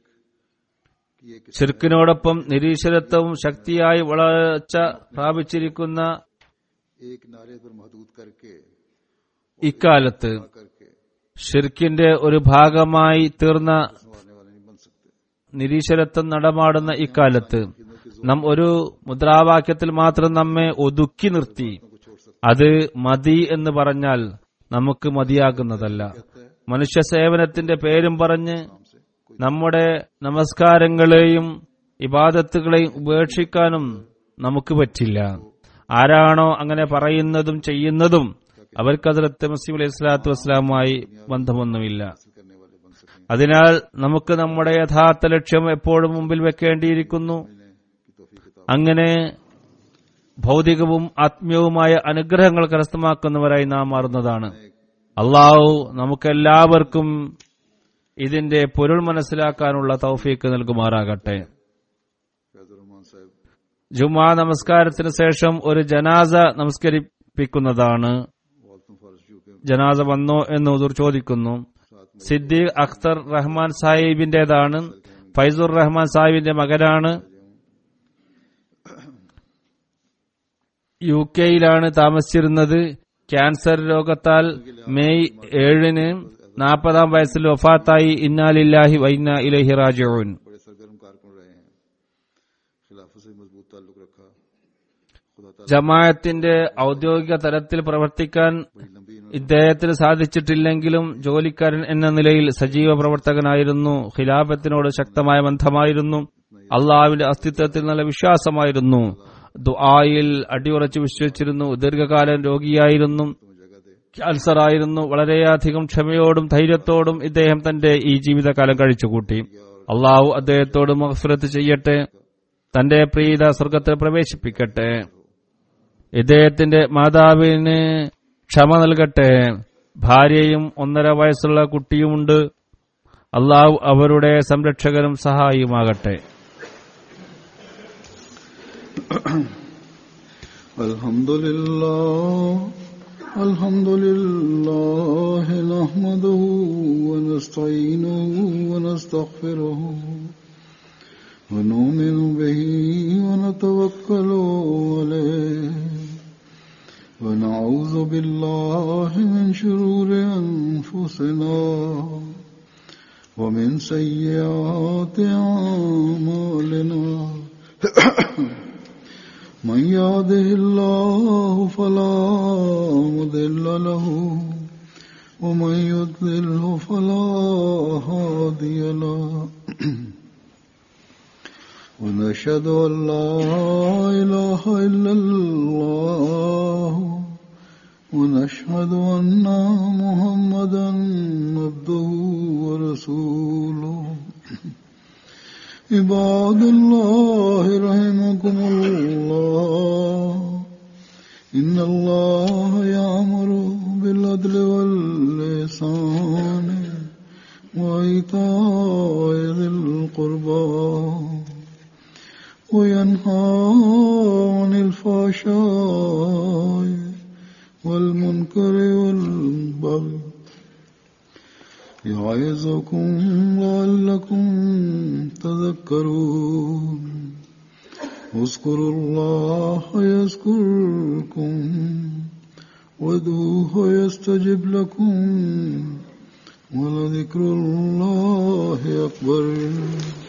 की एक ഷിർക്കിനോടൊപ്പം നിരീശ്വരത്വവും ശക്തിയായി വളർച്ച പ്രാപിച്ചിരിക്കുന്ന एक नारे पर महदूद करके ഇക്കാലത്ത് करके ഷിർക്കിന്റെ ഒരു ഭാഗമായി തീർന്ന संवारने वाले नहीं बन सकते നിരീശ്വരത്വം നടമാടുന്ന ഇക്കാലത്ത് നാം ഒരു മുദ്രാവാക്യത്തിൽ മാത്രം നമ്മെ ഒതുക്കി നിർത്തി को छोड़ सकते അത് മതി എന്ന് പറഞ്ഞാൽ നമുക്ക് മതിയാകുന്നതല്ല മനുഷ്യ സേവനത്തിന്റെ പേരും പറഞ്ഞ് हमसे कोई നമ്മുടെ നമസ്കാരങ്ങളെയും ഇബാദത്തുകളെയും ഉപേക്ഷിക്കാനും നമുക്ക് പറ്റില്ല ആരാണോ അങ്ങനെ പറയുന്നതും ചെയ്യുന്നതും അവർക്ക് അതിർത്ത് മസീം അലൈഹി സ്വലാത്തു വസ്സലാമുമായി ബന്ധമൊന്നുമില്ല हासिल करने वाले बन सकें അതിനാൽ നമുക്ക് നമ്മുടെ യഥാർത്ഥ ലക്ഷ്യം എപ്പോഴും മുമ്പിൽ വെക്കേണ്ടിയിരിക്കുന്നു की तोफीक किताब അങ്ങനെ ഭൗതികവും ആത്മീയവുമായ അനുഗ്രഹങ്ങൾ കരസ്ഥമാക്കുന്നവരായി നാം മാറുന്നതാണ് അള്ളാഹു നമുക്കെല്ലാവർക്കും ഇതിന്റെ പൊരുൾ മനസ്സിലാക്കാനുള്ള തൗഫീക്ക് നൽകുമാറാകട്ടെ फैजुर रहमान साहब ജുമാ നമസ്കാരത്തിന് ശേഷം ഒരു ജനാസ നമസ്കരിപ്പിക്കുന്നതാണ് वालतुम फारसियों के ജനാസ വന്നോ എന്ന് ഉദൂർ ചോദിക്കുന്നു സിദ്ദീഖ് അഖ്തർ റഹ്മാൻ സാഹിബിന്റേതാണ് ഫൈസുർ റഹ്മാൻ സാഹിബിന്റെ മകനാണ് യു കെയിലാണ് താമസിച്ചിരുന്നത് ക്യാൻസർ രോഗത്താൽ മെയ് ഏഴിന് നാൽപ്പതാം വയസ്സിൽ വഫാത്തായി ഇന്നാലില്ലാഹി വൈന ഇലഹി റാജിഊൻ बड़े सरगर्म कारकुन रहे हैं खिलाफत से मजबूत ताल्लुक रखा खुदा ताला ജമാഅത്തിന്റെ ഔദ്യോഗിക തലത്തിൽ പ്രവർത്തിക്കാൻ बड़ी लंबी इन्होंने ഇദ്ദേഹത്തിന് സാധിച്ചിട്ടില്ലെങ്കിലും ജോലിക്കാരൻ എന്ന നിലയിൽ സജീവ പ്രവർത്തകനായിരുന്നു ഖിലാഫത്തിനോട് ശക്തമായ ബന്ധമായിരുന്നു അള്ളാഹുവിന്റെ അസ്തിത്വത്തിൽ നല്ല വിശ്വാസമായിരുന്നു ദുആയിൽ അടിയുറച്ച് വിശ്വസിച്ചിരുന്നു ദീർഘകാലം രോഗിയായിരുന്നു तुम्हें जगह दे ക്യാൻസർ ആയിരുന്നു വളരെയധികം ക്ഷമയോടും ധൈര്യത്തോടും ഇദ്ദേഹം തന്റെ ഈ ജീവിതകാലം കഴിച്ചുകൂട്ടി അള്ളാഹു അദ്ദേഹത്തോട് മഹഫിറത്ത് ചെയ്യട്ടെ തന്റെ പ്രീത സ്വർഗത്തിൽ പ്രവേശിപ്പിക്കട്ടെ ഇദ്ദേഹത്തിന്റെ മാതാവിന് ക്ഷമ നൽകട്ടെ ഭാര്യയും ഒന്നര വയസ്സുള്ള കുട്ടിയുമുണ്ട് അള്ളാഹു അവരുടെ സംരക്ഷകനും സഹായിയുമാകട്ടെ الحمد لله الحمد لله نحمده ونستعينه ونستغفره ونؤمن به ونتوكل عليه ونعوذ بالله من شرور أنفسنا ومن سيئات أعمالنا من يهده الله فلا مضل له ومن يضلله فلا هادي له ونشهد أن لا إله إلا الله ونشهد أن محمدا عبده ورسوله عباد الله رحمكم الله إن الله يأمر بالعدل واللسان وإيتاء ذي القربى وينهى عن الفحشاء والمنكر والبغي يعظكم لعلكم تذكرون اذكروا الله يذكركم وادعوه يستجب لكم ولذكر الله أكبر